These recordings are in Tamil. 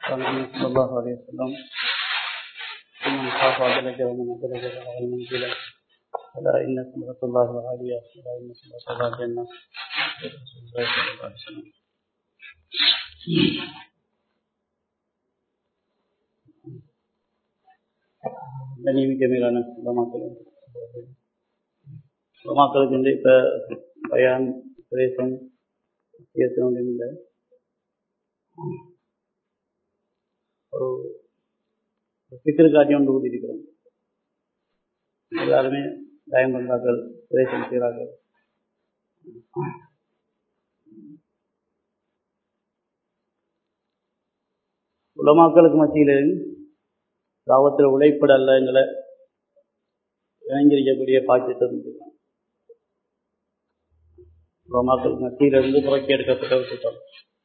النبي صلى الله عليه وسلم ومن خاف أدلج ومن أدلج فله المنزلة ألا إن سنة الله العالية ألا إن سنة الله الجنة رسول الله صلى الله عليه وسلم கண்ணியமிக்க மேலான உலமாக்கள் உலமாக்களுக்கு வந்து இப்போ பயான் பிரதேசம் பேசணும் இல்லை ஒரு சிக்கல் காட்டியம் ஒன்று கூட்டியிருக்கிறோம் எல்லாருமே தயம் பண்றார்கள் பிரதேசம் செய்கிறார்கள் உலமாக்களுக்கு மத்தியில் தாவத்தில் உழைப்பட அல்ல எங்களை இணைஞ்சிருக்கக்கூடிய பாக்கியத்தை இருந்துக்கலாம் உலமாக்களுக்கு மத்தியிலிருந்து புறக்கி எடுக்கப்பட்ட ஒரு கூட்டம்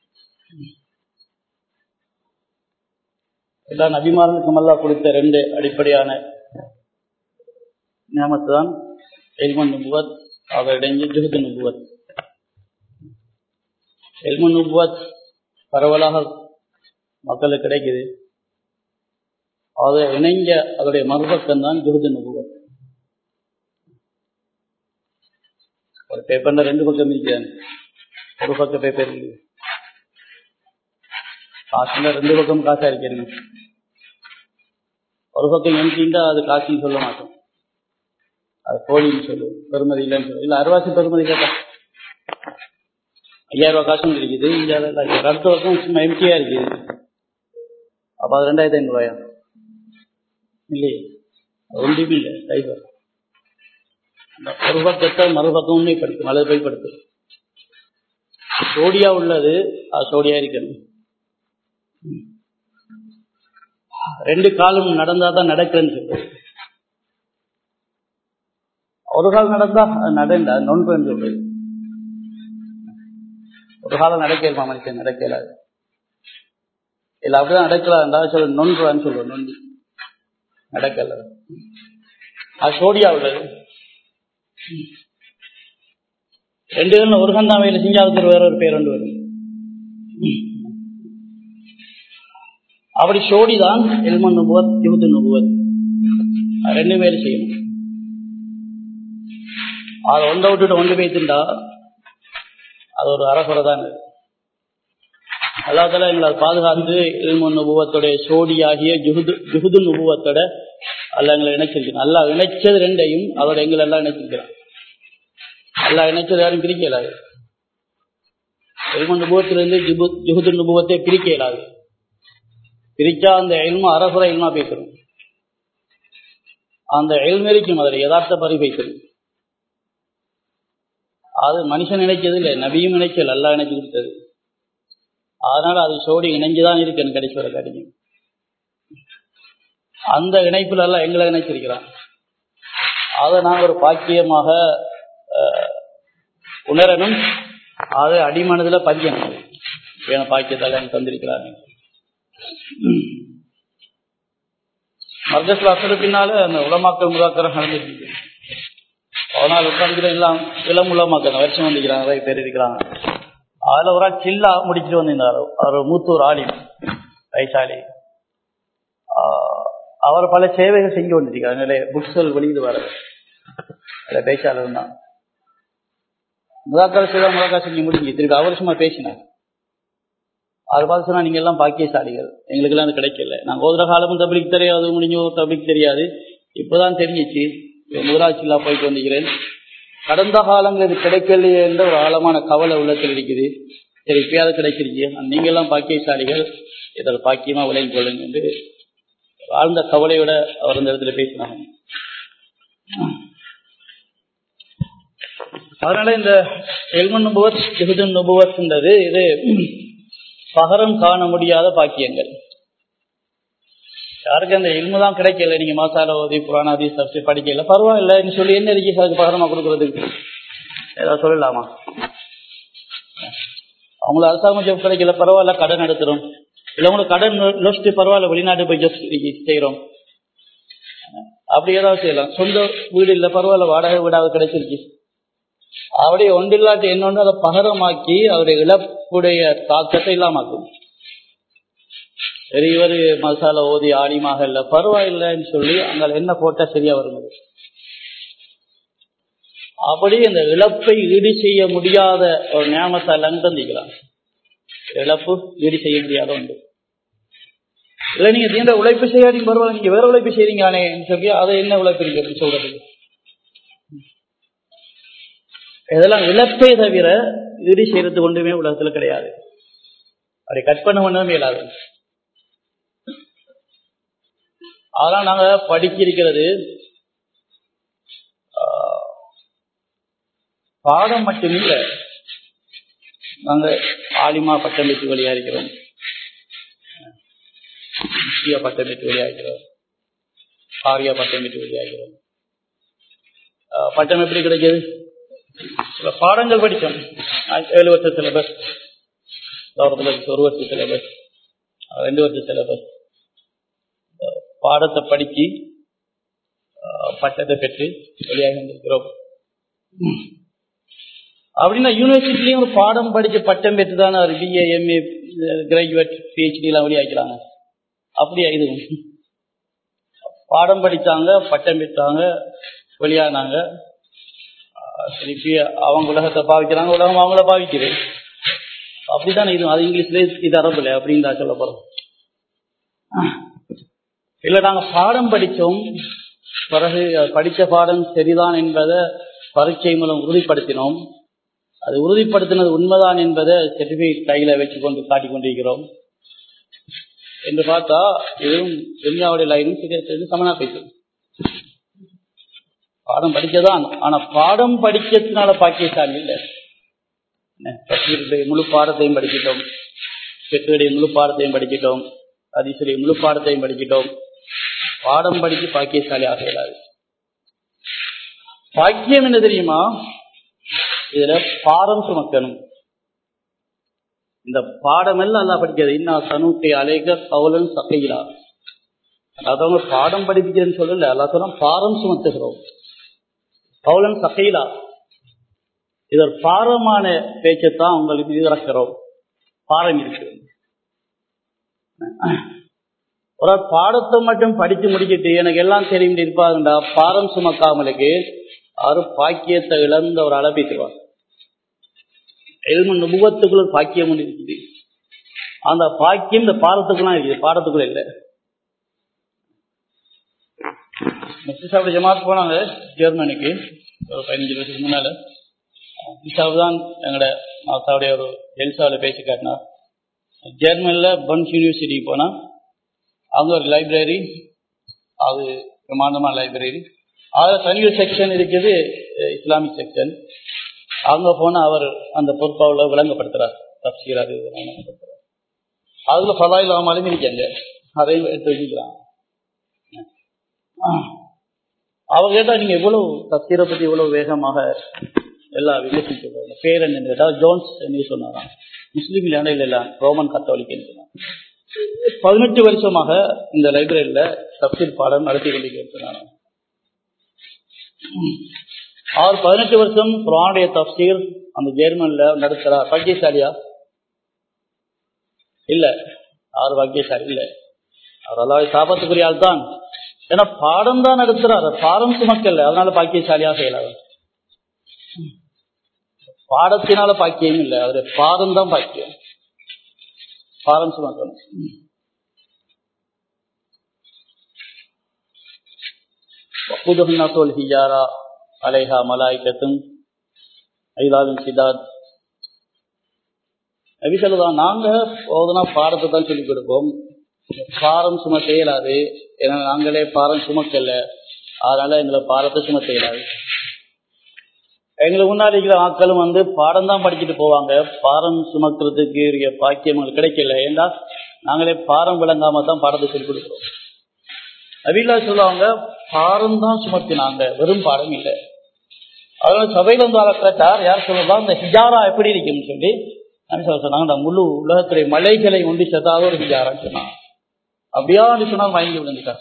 எல்லா நபிமார்களுக்கும் அல்லா கொடுத்த ரெண்டு அடிப்படையான நியமத்து தான் எல்மன் நுபுவத் அதை இடைஞ்சு ஜுகுது நுபுவத் எல்மன் நுபுவத் பரவலாக மக்களுக்கு கிடைக்குது அதை இணைஞ்ச அதோடைய மறுபக்கம் தான் ஜுகுது நுபுவத் ஒரு பேப்பர்ல ரெண்டு பக்கம் இருக்கிறாங்க ஒரு பக்க பேப்பர் இருக்குது காசுல ரெண்டு பக்கம் காசா இருக்கிறீங்க ஒரு பக்கம் எம்டிண்டா அது காசுன்னு சொல்ல மாட்டோம் அது கோழின்னு சொல்லுவோம் பெருமதி இல்லைன்னு சொல்லுவோம் இல்லை அறுவாசி பெருமதி கேட்டா ஐயாயிரம் ரூபாய் காசும் இருக்குது இங்கே அடுத்த பக்கம் சும்மா எம்டியா இருக்குது அப்போ அது ரெண்டாயிரத்தி ஐநூறு ரூபாயா இல்லையே ஒன்றுமே இல்லை சைபர் ஒரு பக்கத்தை மறுபக்கம் உண்மைப்படுத்தும் அல்லது போய்படுத்தும் சோடியா உள்ளது அது சோடியா இருக்கணும் ரெண்டு காலம் நடந்தா தான் நடக்குன்னு சொல்றது ஒரு காலம் நடந்தா அது நடந்தா நொன்புன்னு சொல்றது ஒரு காலம் நடக்கலாமா மனுஷன் நடக்கலாது இல்ல அப்படிதான் நடக்கலாம்டா சொல்ல நொன்றான்னு சொல்லுவோம் நொண்டி நடக்கல அது சோடியா உள்ளது ரெண்டு பேரும் ஒரு கந்தா வேலை செஞ்சாவது வேற ஒரு பேர் ரெண்டு வரும் அப்படி சோடிதான் எல்மன் நுபுவத் யூது நுபுவத் ரெண்டு பேரும் செய்யணும் அதை ஒன்றை விட்டுட்டு ஒன்று பேத்துண்டா அது ஒரு அறகுறை தான் அல்லாத்தால எங்களை பாதுகாத்து எல்மன் நுபுவத்துடைய சோடியாகிய ஜுகுது ஜுகுது நுபுவத்தோட அல்ல எங்களை இணைச்சிருக்கணும் அல்லா இணைச்சது ரெண்டையும் அதோட எங்களை எல்லாம் இணைச்சிருக்கிறான் அல்லா இணைச்சது யாரும் பிரிக்க இயலாது எல்மன் நுபுவத்திலிருந்து ஜுகுது நுபுவத்தை பிரிக்க இயலாது பிரிச்சா அந்த எல்மா அரசுர எல்மா பேசணும் அந்த எல்மெரிக்கும் அதில் யதார்த்த பறி பேசணும் அது மனுஷன் நினைச்சது இல்லை நபியும் நினைச்சல் அல்லா நினைச்சு கொடுத்தது அதனால அது சோடி இணைஞ்சுதான் இருக்கு கடைசி வர காரியம் அந்த இணைப்புல எல்லாம் எங்களை இணைச்சிருக்கிறான் அதை நாங்கள் ஒரு பாக்கியமாக உணரணும் அதை அடிமனதில் பதியணும் வேண பாக்கியத்தால் எனக்கு தந்திருக்கிறாங்க மர்கஸ் வாசல் பின்னால அந்த உலமாக்கல் முதாக்கரம் நடந்துருக்கு அதனால் உட்காந்துக்கிற எல்லாம் இளம் உலமாக்க வருஷம் வந்துக்கிறாங்க நிறைய பேர் இருக்கிறாங்க அதுல ஒரு ஆள் சில்லா முடிச்சுட்டு வந்திருந்தார் அவர் மூத்தூர் ஆலிம் வைசாலி அவர் பல சேவைகள் செஞ்சு கொண்டிருக்கிறார் நிறைய புக்ஸ்கள் வெளியிடு வர பேசால இருந்தான் முதாக்கர சில முதாக்கா செஞ்சு முடிஞ்சு திருப்பி அவர் சும்மா பேசினார் அது பார்த்து சொன்னா நீங்க எல்லாம் பாக்கியசாலிகள் எங்களுக்கு எல்லாம் அது கிடைக்கல நாங்க ஓதுற காலமும் தபிலிக்கு தெரியாது முடிஞ்ச ஒரு தபிலிக்கு தெரியாது இப்பதான் தெரிஞ்சிச்சு முதலாட்சியிலா போயிட்டு வந்திருக்கிறேன் கடந்த காலங்கள் இது கிடைக்கலையே என்ற ஒரு ஆழமான கவலை உள்ளத்தில் இருக்குது சரி இப்பயாவது கிடைச்சிருச்சு நீங்க எல்லாம் பாக்கியசாலிகள் இதில் பாக்கியமா விளையும் கொள்ளுங்க என்று ஆழ்ந்த கவலையோட அவர் இந்த இடத்துல பேசினாங்க அதனால இந்த எல்மன் நுபுவத் ஜெகுதன் நுபுவத்ன்றது இது பகரம் காண முடியாத பாக்கியங்கள் யாருக்கு அந்த இல்மு தான் கிடைக்கல நீங்க மாசால ஓதி புராணாதி சப்சி படிக்கல பரவாயில்லன்னு சொல்லி என்ன இருக்கு அதுக்கு பகரமா கொடுக்கறதுக்கு ஏதாவது சொல்லலாமா அவங்களுக்கு அரசாங்கம் ஜப் கிடைக்கல பரவாயில்ல கடன் எடுத்துரும் இல்ல உங்களுக்கு கடன் லொஸ்ட் பரவாயில்ல வெளிநாட்டு போய் ஜப் செய்யறோம் அப்படி ஏதாவது செய்யலாம் சொந்த வீடு இல்ல பரவாயில்ல வாடகை வீடாவது கிடைச்சிருச்சு அவருடைய ஒன்றில்லாட்டு என்னொன்று அதை பகரமாக்கி அவருடைய இழப்புடைய தாக்கத்தை இல்லாமாக்கும் சரி இவர் மசாலா ஓதி ஆடிமாக இல்லை பரவாயில்லைன்னு சொல்லி அங்கே என்ன போட்டா சரியா வருவது அப்படி இந்த இழப்பை ஈடு செய்ய முடியாத ஒரு நியமத்தால் தந்திக்கலாம் இழப்பு ஈடு செய்ய முடியாத உண்டு இல்ல நீங்க தீண்ட உழைப்பு செய்யாதீங்க பரவாயில்ல நீங்க வேற உழைப்பு செய்றீங்களானே சொல்லி அதை என்ன உழைப்பு நீங்க எப்படி சொல்றது இதெல்லாம் இழப்பே தவிர ஈடு செய்யறது ஒன்றுமே உலகத்துல கிடையாது அப்படி கட் பண்ண ஒண்ணுமே இல்லாது அதெல்லாம் நாங்க படிச்சிருக்கிறது பாடம் மட்டுமில்லை நாங்க ஆலிமா பட்டம் பெற்று வழியா இருக்கிறோம் முக்கிய பட்டம் பெற்று வழியா இருக்கிறோம் ஆரியா பட்டம் பெற்று வழியா இருக்கிறோம் பட்டம் எப்படி கிடைக்குது சில பாடங்கள் படித்தோம் ஏழு வருஷ சிலபஸ் ஒரு வருஷ சிலபஸ் ரெண்டு வருஷ சிலபஸ் பாடத்தை படிச்சு பட்டத்தை பெற்று வெளியாக வந்திருக்கிறோம் அப்படின்னா யூனிவர்சிட்டிலையும் ஒரு பாடம் படிச்சு பட்டம் பெற்று தானே ஒரு பிஏ எம்ஏ கிராஜுவேட் பிஹெச்டி எல்லாம் வெளியாக்கிறாங்க அப்படியா இது பாடம் படித்தாங்க பட்டம் பெற்றாங்க வெளியானாங்க திருப்பி அவங்க உலகத்தை பாவிக்கிறாங்க உலகம் அவங்கள பாவிக்குது அப்படித்தானே இது அது இங்கிலீஷ்ல இது அரபுல அப்படின்னு தான் சொல்ல போறோம் இல்ல நாங்க பாடம் படிச்சோம் பிறகு படித்த பாடம் சரிதான் என்பதை பரீட்சை மூலம் உறுதிப்படுத்தினோம் அது உறுதிப்படுத்தினது உண்மைதான் என்பதை சர்டிபிகேட் கையில வச்சு கொண்டு காட்டிக் கொண்டிருக்கிறோம் என்று பார்த்தா இதுவும் துன்யாவுடைய லைனும் சிகரெட் சமனா பேசும் பாடம் படிக்கதான் ஆனா பாடம் படிக்கிறதுனால பாக்கியசாலி இல்லை முழு பாடத்தையும் படிக்கிட்டோம் பெற்றோடைய முழு பாடத்தையும் படிக்கிட்டோம் அதிசுடைய முழு பாடத்தையும் படிக்கிட்டோம் பாடம் படிச்சு பாக்கியசாலி ஆக இயலாது பாக்கியம் என்ன தெரியுமா இதுல பாடம் சுமக்கணும் இந்த பாடம் எல்லாம் நல்லா படிக்கிறது இன்னா சனூக்கை அலைக கவுலன் சக்கையிலா அதவங்க பாடம் படிப்பிக்கிறேன்னு சொல்லல அல்லா சொன்னா பாரம் சுமத்துகிறோம் கவுலன் சக்கையிலா இது ஒரு பாரமான பேச்சைத்தான் உங்களுக்கு இறக்கிறோம் பாரம் இருக்கு ஒரு பாடத்தை மட்டும் படிச்சு முடிச்சிட்டு எனக்கு எல்லாம் தெரியும் இருப்பாங்கடா பாரம் சுமக்காமலுக்கு அவரு பாக்கியத்தை இழந்த ஒரு அளப்பிட்டுவார் எல்ம நுபத்துக்குள்ள பாக்கியம் ஒன்று இருக்குது அந்த பாக்கியம் இந்த பாடத்துக்குலாம் இருக்குது பாடத்துக்குள்ள இல்லை முஸ்லிசாவோட ஜமாத் போனாங்க ஜெர்மனிக்கு ஒரு பதினஞ்சு வருஷத்துக்கு முன்னால முஸ்லிசாவு தான் எங்களோட மாசாவுடைய ஒரு ஜெல்சாவில் பேசி காட்டினார் ஜெர்மனில் பன்ஸ் யூனிவர்சிட்டி போனா அங்க ஒரு லைப்ரரி அது பிரமாண்டமான லைப்ரரி அதில் தனி செக்ஷன் இருக்குது இஸ்லாமிக் செக்ஷன் அங்க போனா அவர் அந்த பொறுப்பாவில் விளங்கப்படுத்துறார் தப்சீர் அது விளங்கப்படுத்துறார் அதுல பலாயில் ஆமாலும் இருக்காங்க அதையும் எடுத்து வச்சுக்கிறாங்க அவங்க கேட்டா நீங்க இவ்வளவு தப்சீரை பத்தி இவ்வளவு வேகமாக எல்லாம் விமர்சிக்க பேர் என்ன கேட்டா ஜோன்ஸ் என்று சொன்னாராம் முஸ்லீம் இல்லைன்னா இல்ல ரோமன் கத்தோலிக் சொன்னாங்க பதினெட்டு வருஷமாக இந்த லைப்ரரியில தப்சீர் பாடம் நடத்தி கொண்டிருக்கிறாங்க அவர் பதினெட்டு வருஷம் குரானுடைய தப்சீர் அந்த ஜெர்மன்ல நடத்துறார் பாக்கியசாலியா இல்ல அவர் பாக்கியசாலி இல்ல அவர் அல்லாவை சாபத்துக்குரிய ஆள் தான் ஏன்னா பாடம் தான் நடத்துறாரு பாடம் சுமக்கல அதனால பாக்கியசாலியா செய்யலாம் பாடத்தினால பாக்கியம் இல்லை அவரு பாடம் தான் பாக்கியம் பாடம் சுமக்கணும் وقودهن طول حجارة عليها ملائكة ஐலாவின் சிதாத் நபி சொல்லதான் நாங்க போதுனா பாடத்தை தான் சொல்லிக் கொடுப்போம் பாரம் சுமத்த இயலாது ஏன்னா நாங்களே பாரம் சுமக்கல அதனால எங்களை பாரத்தை சுமத்த இயலாது எங்களுக்கு முன்னாடி இருக்கிற ஆட்களும் வந்து பாடம் தான் படிச்சுட்டு போவாங்க பாரம் சுமக்கிறதுக்கு பாக்கியம் எங்களுக்கு கிடைக்கல ஏன்னா நாங்களே பாரம் விளங்காம தான் பாடத்தை சொல்லிக் கொடுக்குறோம் நபிலா சொல்லுவாங்க பாரம் தான் சுமத்தினாங்க வெறும் பாடம் இல்லை அதனால சபையில வந்து கேட்டார் யார் சொல்லலாம் இந்த ஹிஜாரா எப்படி இருக்குன்னு சொல்லி சொல்ல சொன்னாங்க இந்த முழு உலகத்துடைய மலைகளை ஒன்றி செத்தாக ஒரு ஹிஜாரான்னு சொன்னாங்க அப்படியா சொன்னா வாங்கி விழுந்துட்டார்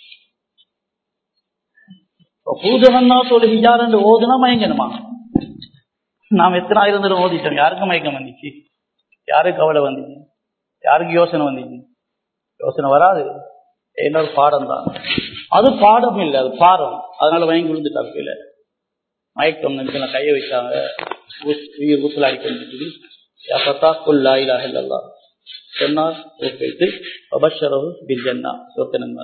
பூஜகன்னா சொல்லி ஹிஜாரன்னு ஓதுனா மயங்கணுமா நாம் எத்தனை ஆயிரம் தடவை ஓதிட்டோம் யாருக்கு மயக்கம் வந்துச்சு யாருக்கு கவலை வந்துச்சு யாருக்கு யோசனை வந்துச்சு யோசனை வராது என்னோட பாடம் தான் அது பாடம் இல்லை அது பாரம் அதனால வாங்கி விழுந்துட்டாங்க கீழே மயக்கம் நினைச்சு கையை வச்சாங்க உயிர் ஊசலாடி கொண்டு பத்தா குல்லா இலாக இல்லல்லா சொன்னார் வைத்து அபஷரவு பில்ஜன்னா சொத்தனன்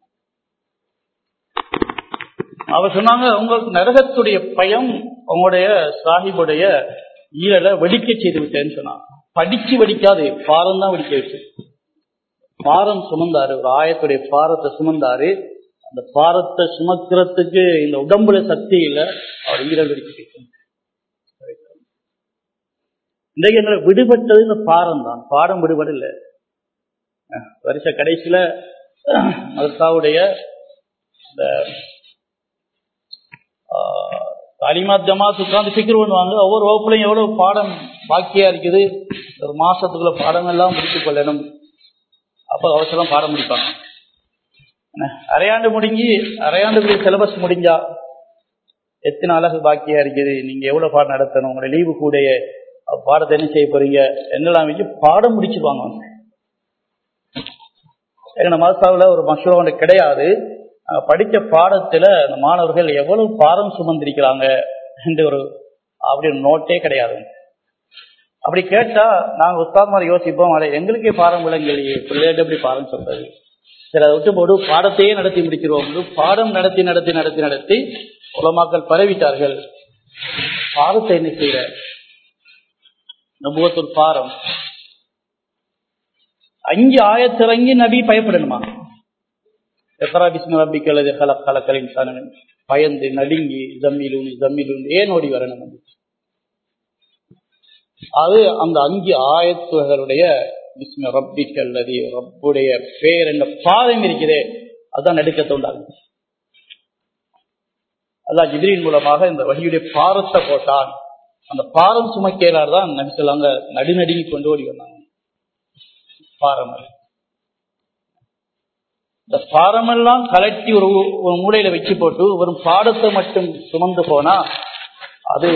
அவர் சொன்னாங்க உங்களுக்கு நரகத்துடைய பயம் உங்களுடைய சாஹிபுடைய ஈரலை வெடிக்க செய்து விட்டேன்னு சொன்னாங்க படிச்சு வெடிக்காது பாரம் தான் வெடிக்க வச்சு பாரம் சுமந்தாரு ஒரு ஆயத்துடைய பாரத்தை சுமந்தாரு அந்த பாரத்தை சுமக்கிறதுக்கு இந்த உடம்புல சக்தி இல்ல அவர் ஈரல் வெடிக்க இன்றைக்கு எங்களை விடுபட்டது இந்த பாரம் தான் பாடம் விடுபட இல்லை வருஷ கடைசியில மதத்தாவுடைய இந்த தாலிமாத் ஜமாத் உட்காந்து பிக்கர் பண்ணுவாங்க ஒவ்வொரு வகுப்புலையும் எவ்வளவு பாடம் பாக்கியா இருக்குது ஒரு மாசத்துக்குள்ள பாடம் எல்லாம் முடித்துக் கொள்ளணும் அப்ப அவசரம் பாடம் முடிப்பாங்க அரையாண்டு முடிஞ்சு அரையாண்டுக்குரிய சிலபஸ் முடிஞ்சா எத்தனை அழகு பாக்கியா இருக்குது நீங்க எவ்வளவு பாடம் நடத்தணும் உங்களுடைய லீவு கூட பாடத்தை என்ன செய்ய போறீங்க என்னெல்லாம் வச்சு பாடம் முடிச்சுப்பாங்க எங்க மதசாவில் ஒரு மசூரா ஒன்று கிடையாது படித்த பாடத்துல அந்த மாணவர்கள் எவ்வளவு பாரம் சுமந்திருக்கிறாங்க என்று ஒரு அப்படி நோட்டே கிடையாது அப்படி கேட்டா நாங்க உஸ்தாத் மாதிரி யோசிப்போம் அதை எங்களுக்கே பாரம் விளங்கலையே பிள்ளைகிட்ட எப்படி பாரம் சொல்றது சரி அதை விட்டு போடு பாடத்தையே நடத்தி முடிச்சிருவோம் பாடம் நடத்தி நடத்தி நடத்தி நடத்தி உலமாக்கள் பரவிட்டார்கள் பாடத்தை என்ன செய்யற நபுவத்தூர் பாரம் அஞ்சு ஆயத்திறங்கி நபி பயப்படணுமா எத்தரா பிஸ்மி ரப்பிக்கு அல்லது கல கலக்கலின் சனன் பயந்து நடுங்கி ஜம்மிலூன் ஜம்மிலூன் ஏன் ஓடி வரணும் அது அந்த அஞ்சு ஆயத்துகளுடைய பிஸ்மி ரப்பிக்கு அல்லது ரப்புடைய பேர் என்ற பாதம் இருக்கிறதே அதுதான் நடுக்கத்தை உண்டாகும் அதான் ஜிபிரின் மூலமாக இந்த வழியுடைய பாரத்தை போட்டான் அந்த பாரம் சுமக்கிறார் தான் நபி சொல்லாங்க நடுநடுங்கி கொண்டு ஓடி வந்தாங்க பாரம் இந்த பாரமெல்லாம் கலட்டி ஒரு ஒரு மூலையில வச்சு போட்டு ஒரு பாடத்தை மட்டும் சுமந்து போனா அது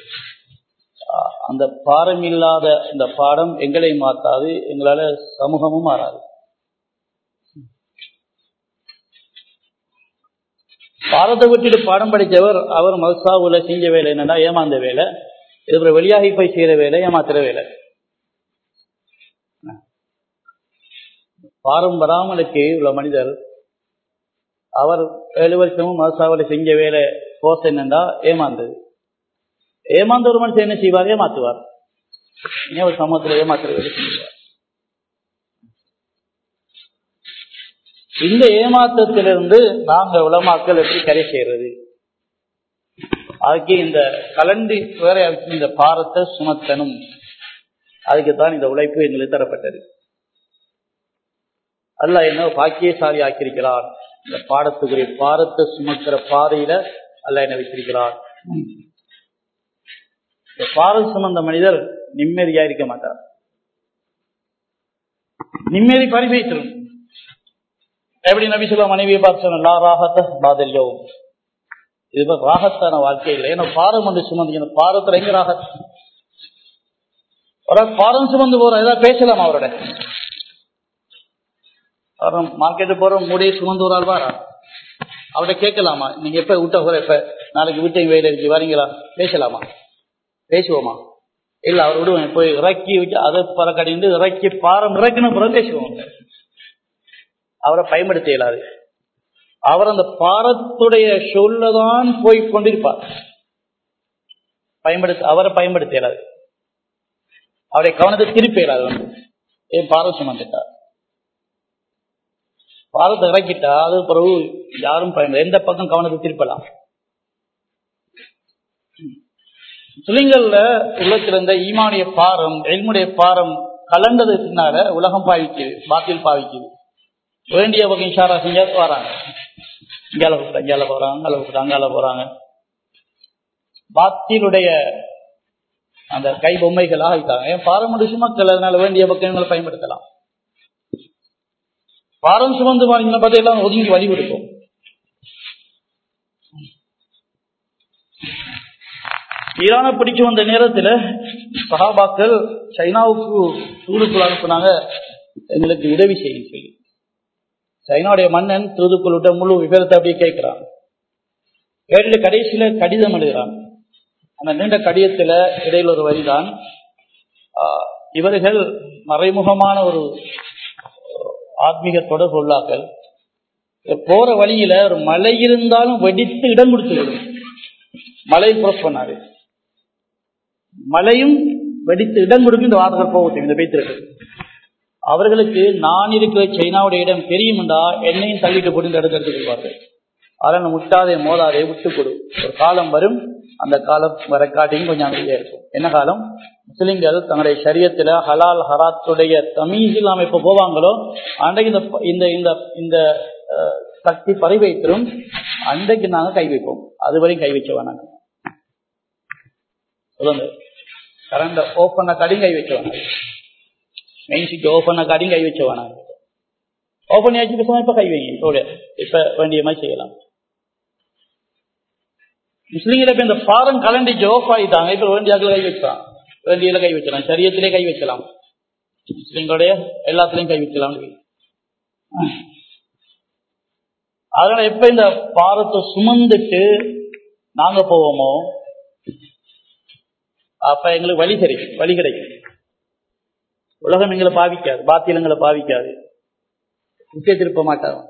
அந்த பாரம் இல்லாத இந்த பாடம் எங்களை மாத்தாது எங்களால சமூகமும் மாறாது பாரத்தை விட்டுட்டு பாடம் படித்தவர் அவர் மதுசாவுல செஞ்ச வேலை என்னன்னா ஏமாந்த வேலை இது வெளியாகி போய் செய்யற வேலை ஏமாத்துற வேலை பாரம் வராமலுக்கு உள்ள மனிதர் அவர் ஏழு வருஷமும் மதுசாவில செஞ்ச வேலை போஸ் என்னண்டா ஏமாந்தது ஏமாந்த ஒரு மனுஷன் என்ன செய்வார் ஏமாத்துவார் இனி ஒரு சமூகத்தில் ஏமாத்துற வேலை செஞ்சுவார் இந்த ஏமாற்றத்திலிருந்து நாங்க உலமாக்கள் எப்படி கரை செய்யறது அதுக்கு இந்த கலண்டு வேற இந்த பாரத்தை சுமத்தனும் அதுக்குத்தான் இந்த உழைப்பு எங்களுக்கு தரப்பட்டது அல்ல என்ன பாக்கியசாலி ஆக்கியிருக்கிறார் இந்த பாடத்துக்குரிய பாரத்தை சுமக்கிற பாதையில அல்ல என்ன வச்சிருக்கிறார் இந்த பாரம் சுமந்த மனிதர் நிம்மதியா இருக்க மாட்டார் நிம்மதி பரிமைத்திரும் எப்படி நபி சொல்ல மனைவியை பார்த்து சொன்னா ராகத்த பாதல்யவும் இது ராகத்தான வாழ்க்கை இல்லை ஏன்னா பாரம் வந்து சுமந்து பாரத்துல எங்க ராகத் ஒரு பாரம் சுமந்து போற ஏதாவது பேசலாம் அவரோட மார்க்கெட்டு போற மூடியை சுமந்து ஒரு ஆள் வாரா அவர்கிட்ட கேட்கலாமா நீங்க எப்ப விட்ட போற எப்ப நாளைக்கு வீட்டையும் வெயில் இருக்கு வரீங்களா பேசலாமா பேசுவோமா இல்ல அவர் விடுவோம் போய் இறக்கி வச்சு அதை பறக்கடிந்து இறக்கி பாரம் இறக்கின பிறகு பேசுவோம் அவரை பயன்படுத்த இயலாது அவர் அந்த பாரத்துடைய சொல்லதான் போய் கொண்டிருப்பார் பயன்படுத்த அவரை பயன்படுத்த இயலாது அவருடைய கவனத்தை திருப்பி இயலாது வந்து ஏன் பாரம் சுமந்துட்டார் பாரத்தை இறக்கிட்டா அது பிறகு யாரும் பயன்பட எந்த பக்கம் கவனத்தை திருப்பலாம் சுலிங்கல்ல உள்ளத்தில் இருந்த ஈமானுடைய பாரம் எல்முடைய பாரம் கலந்தது பின்னால உலகம் பாவிக்குது பாத்தில் பாவிக்குது வேண்டிய வகை இஷாரா செஞ்சா வராங்க இங்கால கூப்பிட்டு இங்கால போறாங்க அங்கால கூப்பிட்டு அங்கால போறாங்க பாத்திலுடைய அந்த கை பொம்மைகளாக ஆகிட்டாங்க ஏன் பாரம்பரிய சுமக்கள் அதனால வேண்டிய பக்கங்களை பயன்படுத்தலாம் பாரம் சுமந்து பாருங்கன்னா பார்த்து எல்லாம் ஒதுங்கி வழி கொடுக்கும் ஈரானை பிடிச்சு வந்த நேரத்துல சகாபாக்கள் சைனாவுக்கு சூடுக்குள் அனுப்புனாங்க எங்களுக்கு உதவி செய்யும் சொல்லி சைனாவுடைய மன்னன் தூதுக்குள்ளிட்ட முழு விவரத்தை அப்படியே கேட்கிறான் கேட்டுட்டு கடைசியில கடிதம் எழுதுகிறான் அந்த நீண்ட கடிதத்துல இடையில் ஒரு வரிதான் ஆஹ், இவர்கள் மறைமுகமான ஒரு ஆத்மீக தொடர்பு உள்ளாக்கள் போற வழியில ஒரு மலை இருந்தாலும் வெடித்து இடம் கொடுத்து விடும் மலை புறஸ் பண்ணாரு மலையும் வெடித்து இடம் கொடுக்கும் இந்த வார்த்தைகள் போகட்டும் இந்த பேத்திருக்கு அவர்களுக்கு நான் இருக்கிற சைனாவுடைய இடம் தெரியும்டா என்னையும் தள்ளிட்டு போட்டு இந்த இடத்த எடுத்துக்கொள்வார்கள் அதனால் முட்டாதே மோதாதே விட்டு கொடு ஒரு காலம் வரும் அந்த காலம் வர காட்டியும் கொஞ்சம் அமைதியா இருக்கும் என்ன காலம் முஸ்லிம்கள் தங்களுடைய சரியத்துல ஹலால் ஹராத்துடைய தமீஸ் இல்லாம இப்ப போவாங்களோ அன்றைக்கு இந்த இந்த இந்த இந்த அஹ், சக்தி பறிவைத்திரும் அன்றைக்கு நாங்க கை வைப்போம் அதுவரையும் கை வைக்க வேணாங்க சொல்லுங்க கரண்ட் ஓப் பண்ண காடியும் கை வைக்க வேணாம் மெயின் சுவிட்ச் ஓப் பண்ண காடியும் கை வைக்க வேணாம் ஓப் பண்ணி வச்சு பேசாம இப்ப கை வைங்க இப்ப இப்ப வேண்டிய மாதிரி செய்யலாம் முஸ்லீம்களை இப்ப இந்த பாரம் கலண்டிச்சு ஆஃப் ஆயிட்டாங்க இப்ப வேண்டிய ஆட்கள் கை வைக்கலாம் வேண்டியதுல கை வைக்கலாம் சரியத்திலே கை வைக்கலாம் முஸ்லீம்களுடைய எல்லாத்துலயும் கை வைக்கலாம் அதனால எப்ப இந்த பாரத்தை சுமந்துட்டு நாங்க போவோமோ அப்ப எங்களுக்கு வழி கிடைக்கும் வழி கிடைக்கும் உலகம் எங்களை பாவிக்காது பாத்தியலங்களை பாவிக்காது திசை திருப்ப மாட்டாங்க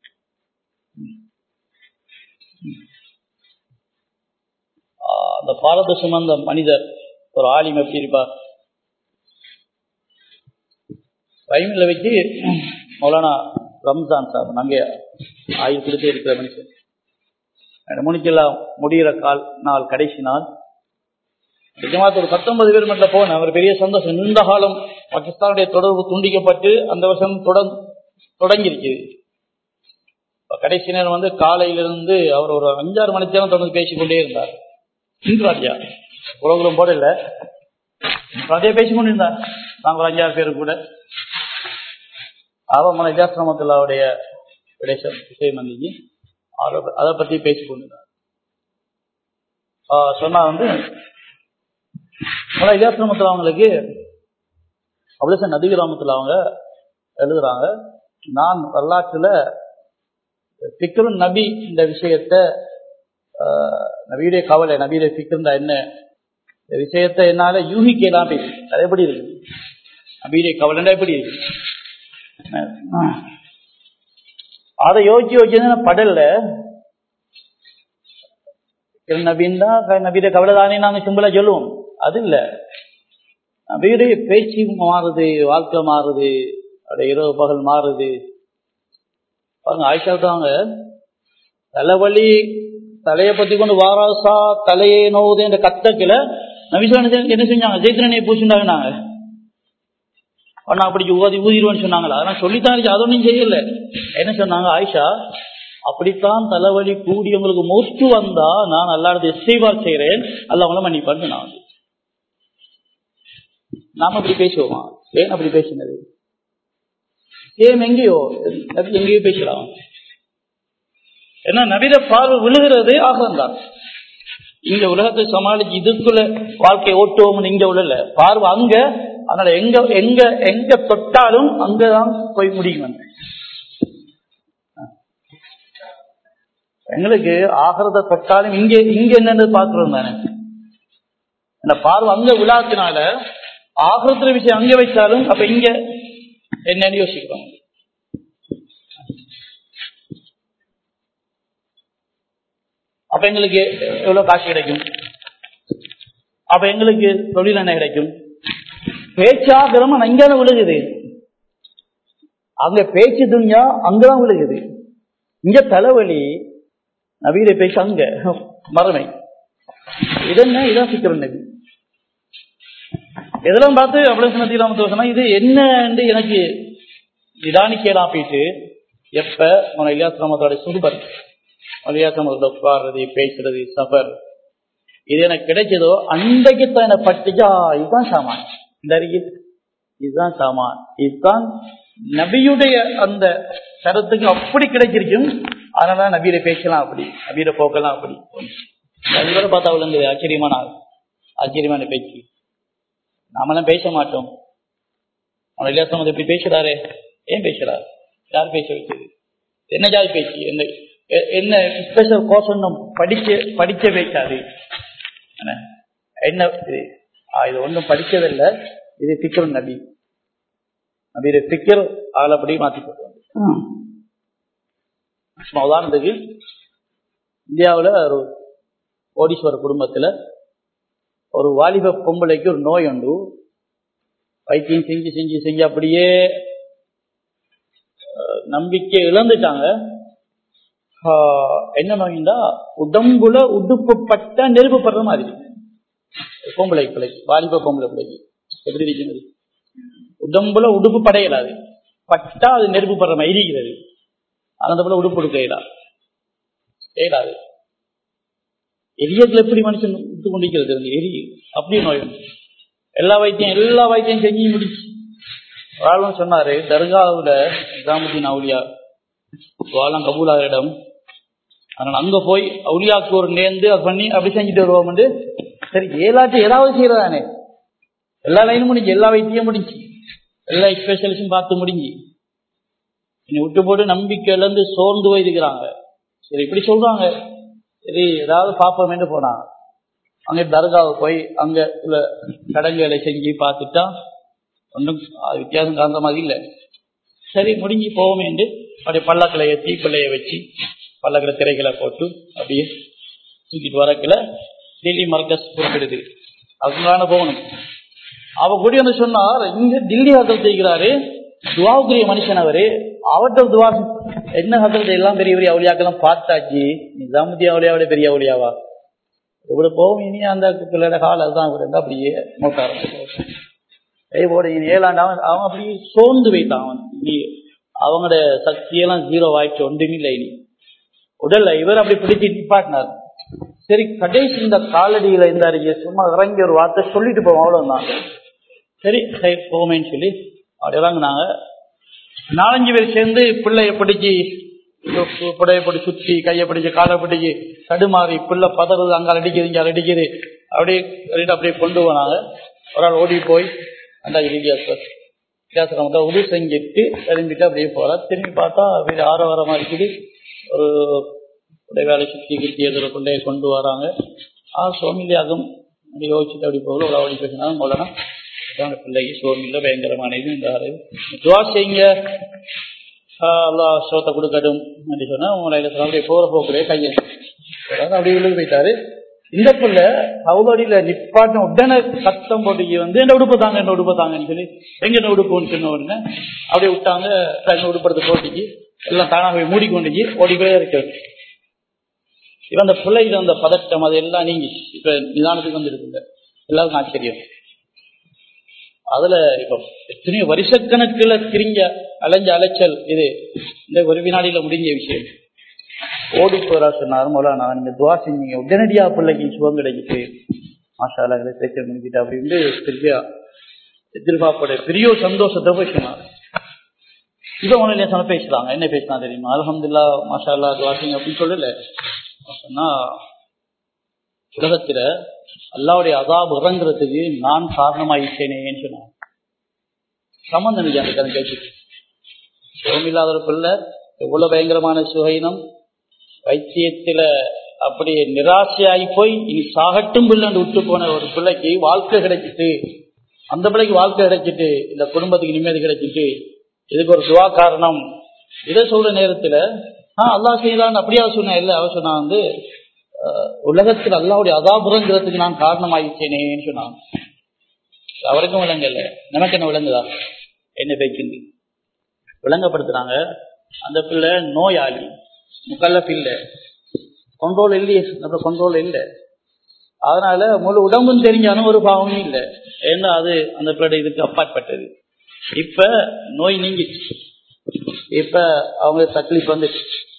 ஆஹ் அந்த பாரத சுமந்த மனிதர் ஒரு ஆலிம் எப்படி இருப்பார் பைமில்ல வச்சு மௌலானா ரம்ஜான் சார் நம்பிய ஆயுள் கொடுத்தே இருக்கிற மனுஷன் முனிக்கெல்லாம் முடிகிற கால் நாள் கடைசி நாள் ஜமாத் ஒரு பத்தொன்பது பேர் மட்டும் போனேன் அவர் பெரிய சந்தோஷம் நீண்ட காலம் பாகிஸ்தானுடைய தொடர்பு துண்டிக்கப்பட்டு அந்த வருஷம் தொடங் தொடங்கிருச்சு இப்ப கடைசி நேரம் வந்து காலையிலிருந்து அவர் ஒரு அஞ்சாறு மணி நேரம் தொடர்ந்து பேசிக்கொண்டே இருந்தார் இந்திராஜா புரோகிரம் போட இல்ல அதே பேசிக்கொண்டு இருந்தார் நாங்கள் ஒரு அஞ்சாறு பேர் கூட அவமன இஜாசிரமத்துல்லாவுடைய பிரதேசம் விஷயம் வந்துச்சு அதை- அதை பத்தி பேசிக்கொண்டிருந்தார் ஆஹ் சொன்னா வந்து ஆனா இஜாசிரமத்துல அவங்களுக்கு அவ்வளவு நதி கிராமத்துல அவங்க எழுதுறாங்க நான் வரலாற்றுல பிக்ரு நபி இந்த விஷயத்த ஆஹ், நபியுடைய கவலை நபியுடைய பிக்ருந்தா என்ன இந்த விஷயத்த என்னால யூகிக்கலாம் பேசி அது எப்படி இருக்கு நபியுடைய கவலைண்டா எப்படி இருக்கு ஆஹ். அதை யோசிச்சு யோசிச்சு படல்ல நபின் தான் நபியுடைய கவலை தானே நாங்க சிம்பிளா சொல்லுவோம் அது இல்ல நபியுடைய பேச்சு மாறுது வாழ்க்கை மாறுது அவருடைய இரவு பகல் மாறுது பாருங்க ஆயிஷா சொல்றாங்க தலைவலி தலையை பத்தி கொண்டு வாராசா தலையை நோவுது என்ற கத்தக்கில நபிசா என்ன செஞ்சாங்க ஜெயித்திரனை பூசிண்டாங்க ஆனா அப்படி ஊதி ஊதிடுவேன்னு சொன்னாங்களா அதெல்லாம் சொல்லித்தான் இருந்துச்சு அது ஒன்றும் செய்யல என்ன சொன்னாங்க ஆயிஷா அப்படித்தான் தலைவலி கூடி உங்களுக்கு மொஸ்ட் வந்தா நான் அல்லாடது எஸ்ஐவார் செய்கிறேன் அல்ல அவங்கள மன்னிப்பான்னு நான் வந்து நாம அப்படி பேசுவோமா ஏன் அப்படி பேசினது ஏன் எங்கேயோ நபி எங்கேயோ பேசலாம் ஏன்னா நபித பார்வை விழுகிறது ஆகம் தான் இங்க உலகத்தை சமாளிச்சு இதுக்குள்ள வாழ்க்கை ஓட்டுவோம்னு இங்க உள்ள பார்வை அங்க அதனால எங்க எங்க எங்க தொட்டாலும் அங்கதான் போய் முடியும் எங்களுக்கு ஆகிறத தொட்டாலும் இங்க இங்க என்னன்னு பாக்குறோம் தானே இந்த பார்வை அங்க விழாத்தினால ஆகிறதுல விஷயம் அங்க வச்சாலும் அப்ப இங்க என்னன்னு யோசிக்கிறோம் அப்ப எங்களுக்கு எவ்வளவு காசு கிடைக்கும் அப்ப எங்களுக்கு தொழில் என்ன கிடைக்கும் பேச்சாகிரமம் அங்கதான விழுகுது அங்க பேச்சு துணியா அங்கதான் விழுகுது இங்க தலைவலி நவீன பேச்சு அங்க மறுமை இதென்ன இதான் சிக்கிறோம் நபி இதெல்லாம் பார்த்து அவ்வளவு நதிராமத்து சொன்னா இது என்ன எனக்கு நிதானிக்கலாம் போயிட்டு எப்ப உன இல்லாசிரமத்தோட சுகுபர் இல்லாசிரமத்தோட உட்கார்றது பேசுறது சபர் இது எனக்கு கிடைச்சதோ அன்றைக்கு தான் எனக்கு பட்டுச்சா இதுதான் சாமான் இந்த அறிக்கை இதுதான் சாமான் இதுதான் நபியுடைய அந்த கருத்துக்கு அப்படி கிடைச்சிருக்கும் அதனால நபியில பேசலாம் அப்படி நபியில போக்கலாம் அப்படி நபியோட பார்த்தா விழுந்து ஆச்சரியமான ஆள் ஆச்சரியமான பேச்சு நாமெல்லாம் பேச மாட்டோம் அவன் இல்லாசம் இப்படி பேசுறாரு ஏன் பேசுறாரு யார் பேச வைத்தது என்ன ஜாதி பேச்சு என்ன எ- என்ன ஸ்பெஷல் கோர்ஸ் ஒன்றும் படிக்க படிக்க வைக்காது என்ன என்ன இது ஆ, இது ஒன்றும் படிச்சதில்ல இது பிக்கர் நபி நபியுடைய பிக்கர் ஆளப்படி மாற்றி போட்டு சும்மா உதாரணத்துக்கு இந்தியாவில் ஒரு கோடீஸ்வர குடும்பத்தில் ஒரு வாலிப பொம்பளைக்கு ஒரு நோய் உண்டு வைத்தியம் செஞ்சு செஞ்சு செஞ்சு அப்படியே அஹ், நம்பிக்கை இழந்துட்டாங்க ஆஹ், என்ன நோய்ந்தா உடம்புல உடுப்புப்பட்ட நெருப்பு படுற மாதிரி பொம்பளை பிள்ளைக்கு வாலிப பொம்பளை பிள்ளைக்கு எப்படி இருக்கிறது உடம்புல உடுப்பு படையலாது பட்டா அது நெருப்பு படுற மாதிரி இருக்கிறது அந்த போல உடுப்பு உடுக்க இயலாது இயலாது எரியத்துல எப்படி மனுஷன் விட்டு கொண்டிருக்கிறது அந்த எரி அப்படியே நோய் வந்து எல்லா வைத்தியம் எல்லா வைத்தியம் செஞ்சு முடிச்சு ஒரு ஆளும் சொன்னாரு தர்காவுல நிசாமுதீன் அவுலியா வாழம் கபூலாக இடம் அதனால அங்க போய் அவுலியாக்கு ஒரு நேர்ந்து அது பண்ணி அப்படி செஞ்சுட்டு வருவோம் சரி ஏலாச்சும் ஏதாவது செய்யறதானே எல்லா லைனும் முடிஞ்சு எல்லா வைத்தியம் முடிஞ்சு எல்லா ஸ்பெஷலிஸ்டும் பார்த்து முடிஞ்சு என்னை விட்டு போட்டு நம்பிக்கை இழந்து சோர்ந்து போயிருக்கிறாங்க சரி இப்படி சொல்றாங்க சரி ஏதாவது பார்ப்போமேன்னு போனாங்க அங்க தர்காவுக்கு போய் அங்க உள்ள சடங்குகளை செஞ்சு பார்த்துட்டா ஒன்றும் வித்தியாசம் காந்த மாதிரி இல்லை சரி முடிஞ்சு போவோமேண்டு அப்படியே பல்லக்கில் ஏற்றி பிள்ளைய வச்சு பல்லக்கில் திரைகளை போட்டு அப்படியே தூக்கிட்டு வரக்கில் டெல்லி மர்க்கஸ் புறப்படுது அதுக்கான போகணும் அவ கூடி வந்து சொன்னார் இங்க டில்லி ஹசல் செய்கிறாரு துவாவுக்குரிய மனுஷன் அவரு அவர்கிட்ட துவா என்ன ஹசல் எல்லாம் பெரிய பெரிய அவளியாக்கெல்லாம் பார்த்தாச்சு நிசாமுதி அவளியாவோட பெரிய அவளியாவா இவ்வளவு போகும் இனி அந்த பிள்ளையோட கால அதுதான் அவர் இருந்தா அப்படியே மோட்டார் போட இனி ஏழாண்டு அவன் அவன் அப்படியே சோர்ந்து வைத்தான் அவன் இனி அவங்களோட சக்தியெல்லாம் ஜீரோ ஆயிடுச்சு ஒன்றுமே இல்லை இனி உடல்ல இவர் அப்படி பிடிச்சு நிப்பாட்டினார் சரி கடைசி இந்த காலடியில இருந்தாரு சும்மா இறங்கி ஒரு வார்த்தை சொல்லிட்டு போவோம் அவ்வளவுதான் சரி சரி போமேன்னு சொல்லி அப்படி இறங்குனாங்க நாலஞ்சு பேர் சேர்ந்து பிள்ளைய பிடிச்சி புடைய பிடி சுத்தி கையை பிடிச்சு காலை பிடிச்சு தடுமாறி பிள்ளை பதறது அங்க அடிக்குது இங்க அடிக்குது அப்படியே அப்படியே அப்படியே கொண்டு போனாங்க ஒரு ஆள் ஓடி போய் அந்த இலியாசர் வித்தியாசம் உதவி செஞ்சுட்டு திரும்பிட்டு அப்படியே போறா திரும்பி பார்த்தா வீடு ஆரவாரமா இருக்குது ஒரு உடைய வேலை சுத்தி கிட்டி எதிர பிள்ளைய கொண்டு வராங்க ஆ சோமிலியாகும் அப்படி யோசிச்சுட்டு அப்படி போகல உள்ள ஓடி பேசினாங்க முதல்ல அந்த பிள்ளைக்கு சோமில்ல பயங்கரமான இது இந்த ஆறு துவா செய்யுங்க அல்லா சோத்தை கொடுக்கட்டும் அப்படி சொன்னா உங்களை அப்படியே போற போக்குறே கையை அப்படியே விழுந்து போயிட்டாரு இந்த பிள்ளை அவளோடியில நிப்பாட்டம் உடனே சத்தம் போட்டு வந்து என்ன உடுப்பு தாங்க என்ன உடுப்பு தாங்கன்னு சொல்லி எங்க என்ன உடுப்புன்னு சொன்ன உடனே அப்படியே விட்டாங்க என்ன உடுப்படுத்து போட்டிக்கு எல்லாம் தானாகவே மூடிக்கொண்டுச்சு ஓடி போய் இருக்கு இவன் அந்த பிள்ளைகிட்ட அந்த பதட்டம் அது எல்லாம் நீங்கி இப்ப நிதானத்துக்கு வந்து இருக்குங்க எல்லாருக்கும் ஆச்சரியம் அதுல இப்ப எத்தனையோ வருஷக்கணக்கில் திரிஞ்ச அலைஞ்ச அலைச்சல் இது இந்த ஒரு வினாடியில முடிஞ்ச விஷயம் ஓடி போறா சொன்னாரு மொலானா நீங்க துவா செஞ்சீங்க உடனடியா பிள்ளைக்கு சுகம் கிடைக்குது மாஷால பிரச்சனை முடிஞ்சிட்டு அப்படின்னு திருப்பியா எதிர்பார்ப்போட பெரிய ஒரு சந்தோஷத்தை போய் சொன்னார் இதை ஒண்ணு சொன்ன பேசுறாங்க என்ன பேசினா தெரியுமா அலமதுல்லா மாஷால்லா துவாசிங் அப்படின்னு சொல்லல சொன்னா உலகத்துல அல்லாவுடைய அதாப் இறங்குறதுக்கு நான் காரணமாயிட்டேனேன்னு சொன்னான் சம்பந்தம் இல்லை அந்த கதை கேட்டு சுகமில்லாத ஒரு பிள்ளை எவ்வளவு பயங்கரமான சுகைனம் வைத்தியத்துல அப்படியே நிராசையாகி போய் இனி சாகட்டும் பிள்ளைன்னு விட்டு போன ஒரு பிள்ளைக்கு வாழ்க்கை கிடைச்சிட்டு அந்த பிள்ளைக்கு வாழ்க்கை கிடைச்சிட்டு இந்த குடும்பத்துக்கு நிம்மதி கிடைச்சிட்டு இதுக்கு ஒரு துவா காரணம் இதை சொல்ற நேரத்துல ஆஹ் அல்லா செய்யலான்னு அப்படியா சொன்னேன் இல்ல அவ சொன்னா வந்து உலகத்தில் அல்லாவுடைய அதாபுரங்கிறதுக்கு நான் காரணமாயிட்டேனேன்னு சொன்னான் அவருக்கும் விளங்கல நமக்கு என்ன விளங்குதா என்ன பேச்சுங்க விளங்கப்படுத்துறாங்க அந்த பிள்ளை நோயாளி முக்கல்லப் இல்லை கொண்டோல் இல்லையே நம்ம கொண்டோல் இல்லை அதனால முழு உடம்பும் தெரிஞ்சாலும் ஒரு பாவமும் இல்லை ஏன்னா அது அந்த பிள்ளை இதுக்கு அப்பாற்பட்டது இப்ப நோய் நீங்கிச்சு இப்ப அவங்க தக்லீஃப் வந்து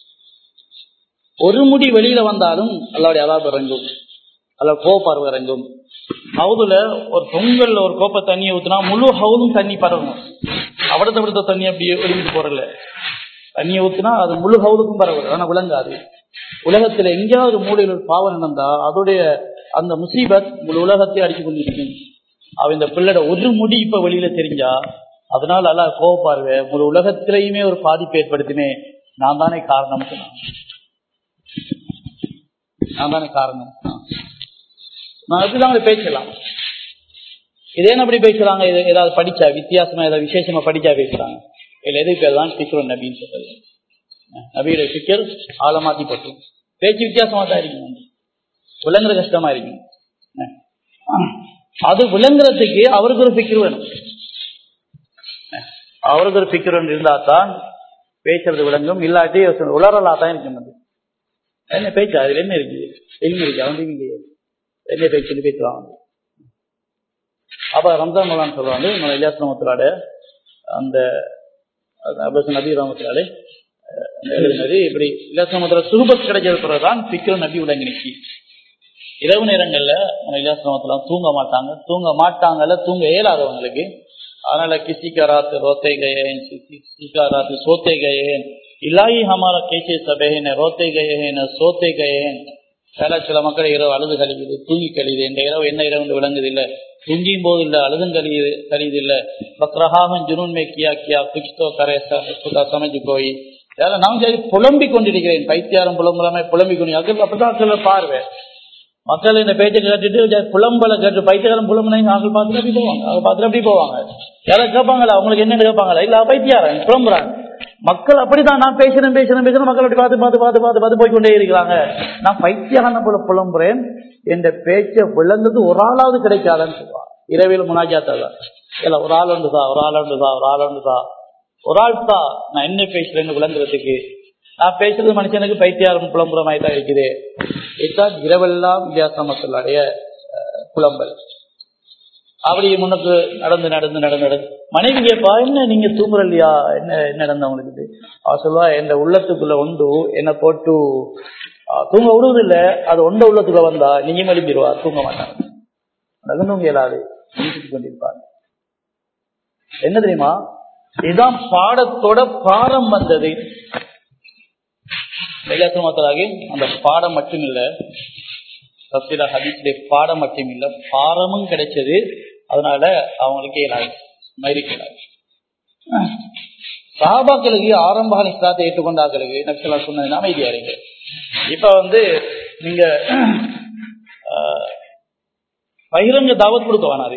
ஒரு முடி வெளியில வந்தாலும் அல்லாவுடைய அதாபம் இறங்கும் அல்ல கோப்பார்வை இறங்கும் ஹவுதுல ஒரு பொங்கல்ல ஒரு கோப்பை தண்ணியை ஊத்துனா முழு ஹவுதும் தண்ணி பரவும் அவடத்தை விடுத்த தண்ணி அப்படியே ஒழுங்கிட்டு போறல தண்ணியை ஊத்துனா அது முழு ஹவுதுக்கும் பரவல ஆனா விளங்காது உலகத்துல எங்கேயாவது மூலையில் ஒரு பாவம் நடந்தா அதோடைய அந்த முசீபத் முழு உலகத்தை அடிச்சு கொண்டிருக்கும் அவ இந்த பிள்ளைட ஒரு முடி இப்ப வெளியில தெரிஞ்சா அதனால அல்ல கோவப்பாருவ முழு உலகத்திலையுமே ஒரு பாதிப்பு ஏற்படுத்தினே நான் தானே காரணம் நான் தானே காரணம் நான் எப்படிதான் பேசலாம் இதே அப்படி பேசுறாங்க இது ஏதாவது படிச்சா வித்தியாசமா ஏதாவது விசேஷமா படிச்சா பேசுறாங்க இதுல எது பேர் தான் பிக்ரோன் நபின்னு சொல்றது நபியோட பிக்கர் ஆழமாத்தி போட்டு பேச்சு வித்தியாசமா தான் இருக்கும் விளங்குற கஷ்டமா இருக்கும் அது விளங்குறதுக்கு அவருக்கு ஒரு பிக்கர் வேணும் அவருக்கு ஒரு பிக்கர் இருந்தா தான் பேசுறது விளங்கும் இல்லாட்டி உளறலா தான் இருக்கும் அது என்ன பேச்சு அதுல என்ன இருக்குது எங்க இருக்கு அவன் என்ன பேச்சு பேசுவாங்க அப்ப ரம்ஜான் மலான்னு சொல்லுவாங்க நம்ம இலியாஸ் ரமத்துலாட அந்த நபி ரமத்துலாலே எழுதினது இப்படி இலியாஸ் ரமத்துல சுருபத் கிடைச்சது பிறகுதான் பிக்ரம் நபி விளங்கினுச்சு இரவு நேரங்கள்ல இலியாஸ் ரமத்துலாம் தூங்க மாட்டாங்க தூங்க மாட்டாங்கல்ல தூங்க இயலாதவங்களுக்கு அதனால கிசிக்கா ராத்து ரோத்தை கயேன் கிசிக்கா ராத்து சோத்தை கயேன் இலாயி ஹமாரா கேசே சபேன ரோத்தை கயேன் சோத்தை கயேன் சில சில மக்கள் இரவு அழுது கழிவுது தூங்கி கழியுது இந்த இரவு என்ன இரவு விளங்குது இல்ல தூங்கியும் போது இல்ல அழுதும் கழியுது கழியுது இல்ல பக்ரஹாமன் ஜுனூன் மே கியா கியா குச்தோ கரேசா சமைச்சு போய் நான் சரி புலம்பி கொண்டிருக்கிறேன் பைத்தியாரம் புலம்புலாமே புலம்பி கொண்டு அக்கள் அப்படிதான் பார்வை மக்கள் இந்த பேச்சை கேட்டுட்டு புலம்பல கேட்டு பைத்தியாரம் புலம்புனா ஆக்கள் பார்த்துட்டு அப்படி போவாங்க அவங்க பார்த்துட்டு அப்படி போவாங்க யாராவது கேட்பாங்களா அவங்களுக்கு என்னன்னு கேட்பாங்களா இல்ல பைத்தியாரம் புலம்புறாங்க மக்கள் அப்படிதான் நான் பேசுறேன் பேசுறேன் பேசுறேன் மக்கள் அப்படி பார்த்து பார்த்து பார்த்து பார்த்து பார்த்து போய்கொண்டே இருக்கிறாங்க நான் பைத்தியான போல புலம்புறேன் என்ற பேச்சை விளங்குது ஒரு ஆளாவது கிடைக்காதுன்னு சொல்லுவான் இரவில் முனாஜாத்தான் இல்ல ஒரு ஆள் உண்டுதா ஒரு ஆள் உண்டுதா ஒரு ஆள் உண்டுதா ஒரு ஆள் தான் நான் என்ன பேசுறேன்னு விளங்குறதுக்கு நான் பேசுறது மனுஷனுக்கு பைத்தியாரம் புலம்புறமாய் தான் இருக்குது இதுதான் இரவெல்லாம் வித்தியாசமக்களுடைய புலம்பல் அப்படி முன்னுக்கு நடந்து நடந்து நடந்து நடந்து மனைவி கேட்பா என்ன நீங்க தூங்குறலையா என்ன என்ன நடந்த உங்களுக்கு அவ சொல்லுவா என் உள்ளத்துக்குள்ள உண்டு என்ன போட்டு தூங்க விடுவது இல்ல அது ஒண்ட உள்ளத்துக்குள்ள வந்தா நீங்க எழுப்பிடுவா தூங்க மாட்டாங்க நகர்ந்தவங்க இயலாது கொண்டிருப்பாங்க என்ன தெரியுமா இதுதான் பாடத்தோட பாடம் வந்தது மெகாசமாத்தலாகி அந்த பாடம் மட்டும் இல்ல தப்சீரா ஹதீஸுடைய பாடம் மட்டும் இல்ல பாரமும் கிடைச்சது அதனால அவங்களுக்கு இயலாது மயிரிக்கிறார் சாபாக்களுக்கு ஆரம்ப இஸ்லாத்தை ஏற்றுக்கொண்டாக்களுக்கு நக்சலா சொன்னது அமைதியா இருக்கு இப்ப வந்து நீங்க பகிரங்க தாவத் கொடுக்க வேணாது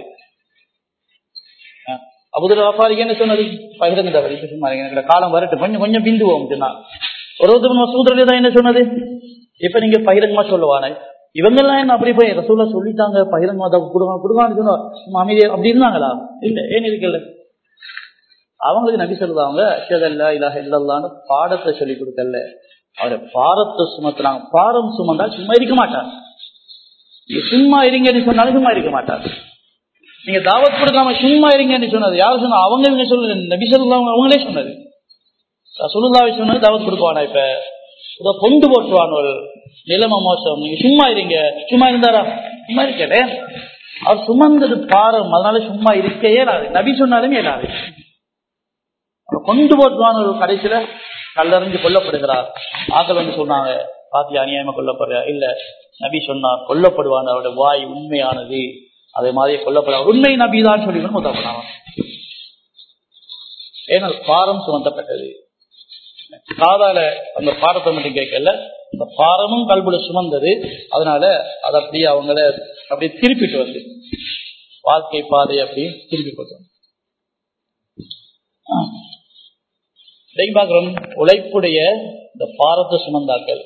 அபுதல் வஃபாரிக்கு என்ன சொன்னது பகிரங்க தாவத் இப்ப சும்மா எனக்கு காலம் வரட்டும் கொஞ்சம் கொஞ்சம் பிந்துவோம் சொன்னா ஒரு ஒருத்தர் சூத்திரலே தான் என்ன சொன்னது இப்ப நீங்க பகிரங்கமா சொல்லுவானே இவங்கெல்லாம் என்ன அப்படி போய் ரசூலா சொல்லிட்டாங்க பகிரங்கமா தான் கொடுங்க கொடுங்கன்னு சொன்னா அமைதியா அப்படி இருந்தாங்களா இல்ல ஏன் இருக்கல அவங்களுக்கு நபி சொல்லுவாங்க அஷதல்லா இலாஹ இல்லல்லான்னு பாடத்தை சொல்லி கொடுக்கல அவரை பாரத்தை சுமத்துறாங்க பாரம் சுமந்தா சும்மா இருக்க மாட்டார் நீங்க சும்மா இருங்கன்னு சொன்னாலும் சும்மா இருக்க மாட்டார் நீங்க தாவத் கொடுக்காம சும்மா இருங்கன்னு சொன்னது யாரும் சொன்னா அவங்க இவங்க சொல்லுங்க நபி சொல்லுவாங்க அவங்களே சொன்னது சுலுல்லாவை சொன்னது தாவத் கொடுக்குவானா இப்ப இதை கொண்டு போட்டுவான் ஒரு நிலைமை மோசம் நீங்க சும்மா இருங்க சும்மா இருந்தாரா சும்மா இருக்கல அவர் சுமந்தது பாரம் அதனால சும்மா இருக்க இயலாது நபி சொன்னாலும் இயலாது கொண்டு போட்டுவான் ஒரு கடைசியில கல்லறிஞ்சு கொல்லப்படுகிறார் ஆக்கள் வந்து சொன்னாங்க பாத்தி அநியாயமா கொல்லப்படுற இல்ல நபி சொன்னார் கொல்லப்படுவான் அவருடைய வாய் உண்மையானது அதே மாதிரி கொல்லப்பட உண்மை நபிதான் சொல்லி முத்தப்படாம ஏன்னா பாரம் சுமந்தப்பட்டது காதால அந்த பாரத்தை மட்டும் கேட்கல அந்த பாரமும் கல்புல சுமந்தது அதனால அதை அப்படியே அவங்கள அப்படியே திருப்பிட்டு வந்து வாழ்க்கை பாதை அப்படியே திருப்பி போட்டு பார்க்கிறோம் உழைப்புடைய இந்த பாரத்தை சுமந்தாக்கள்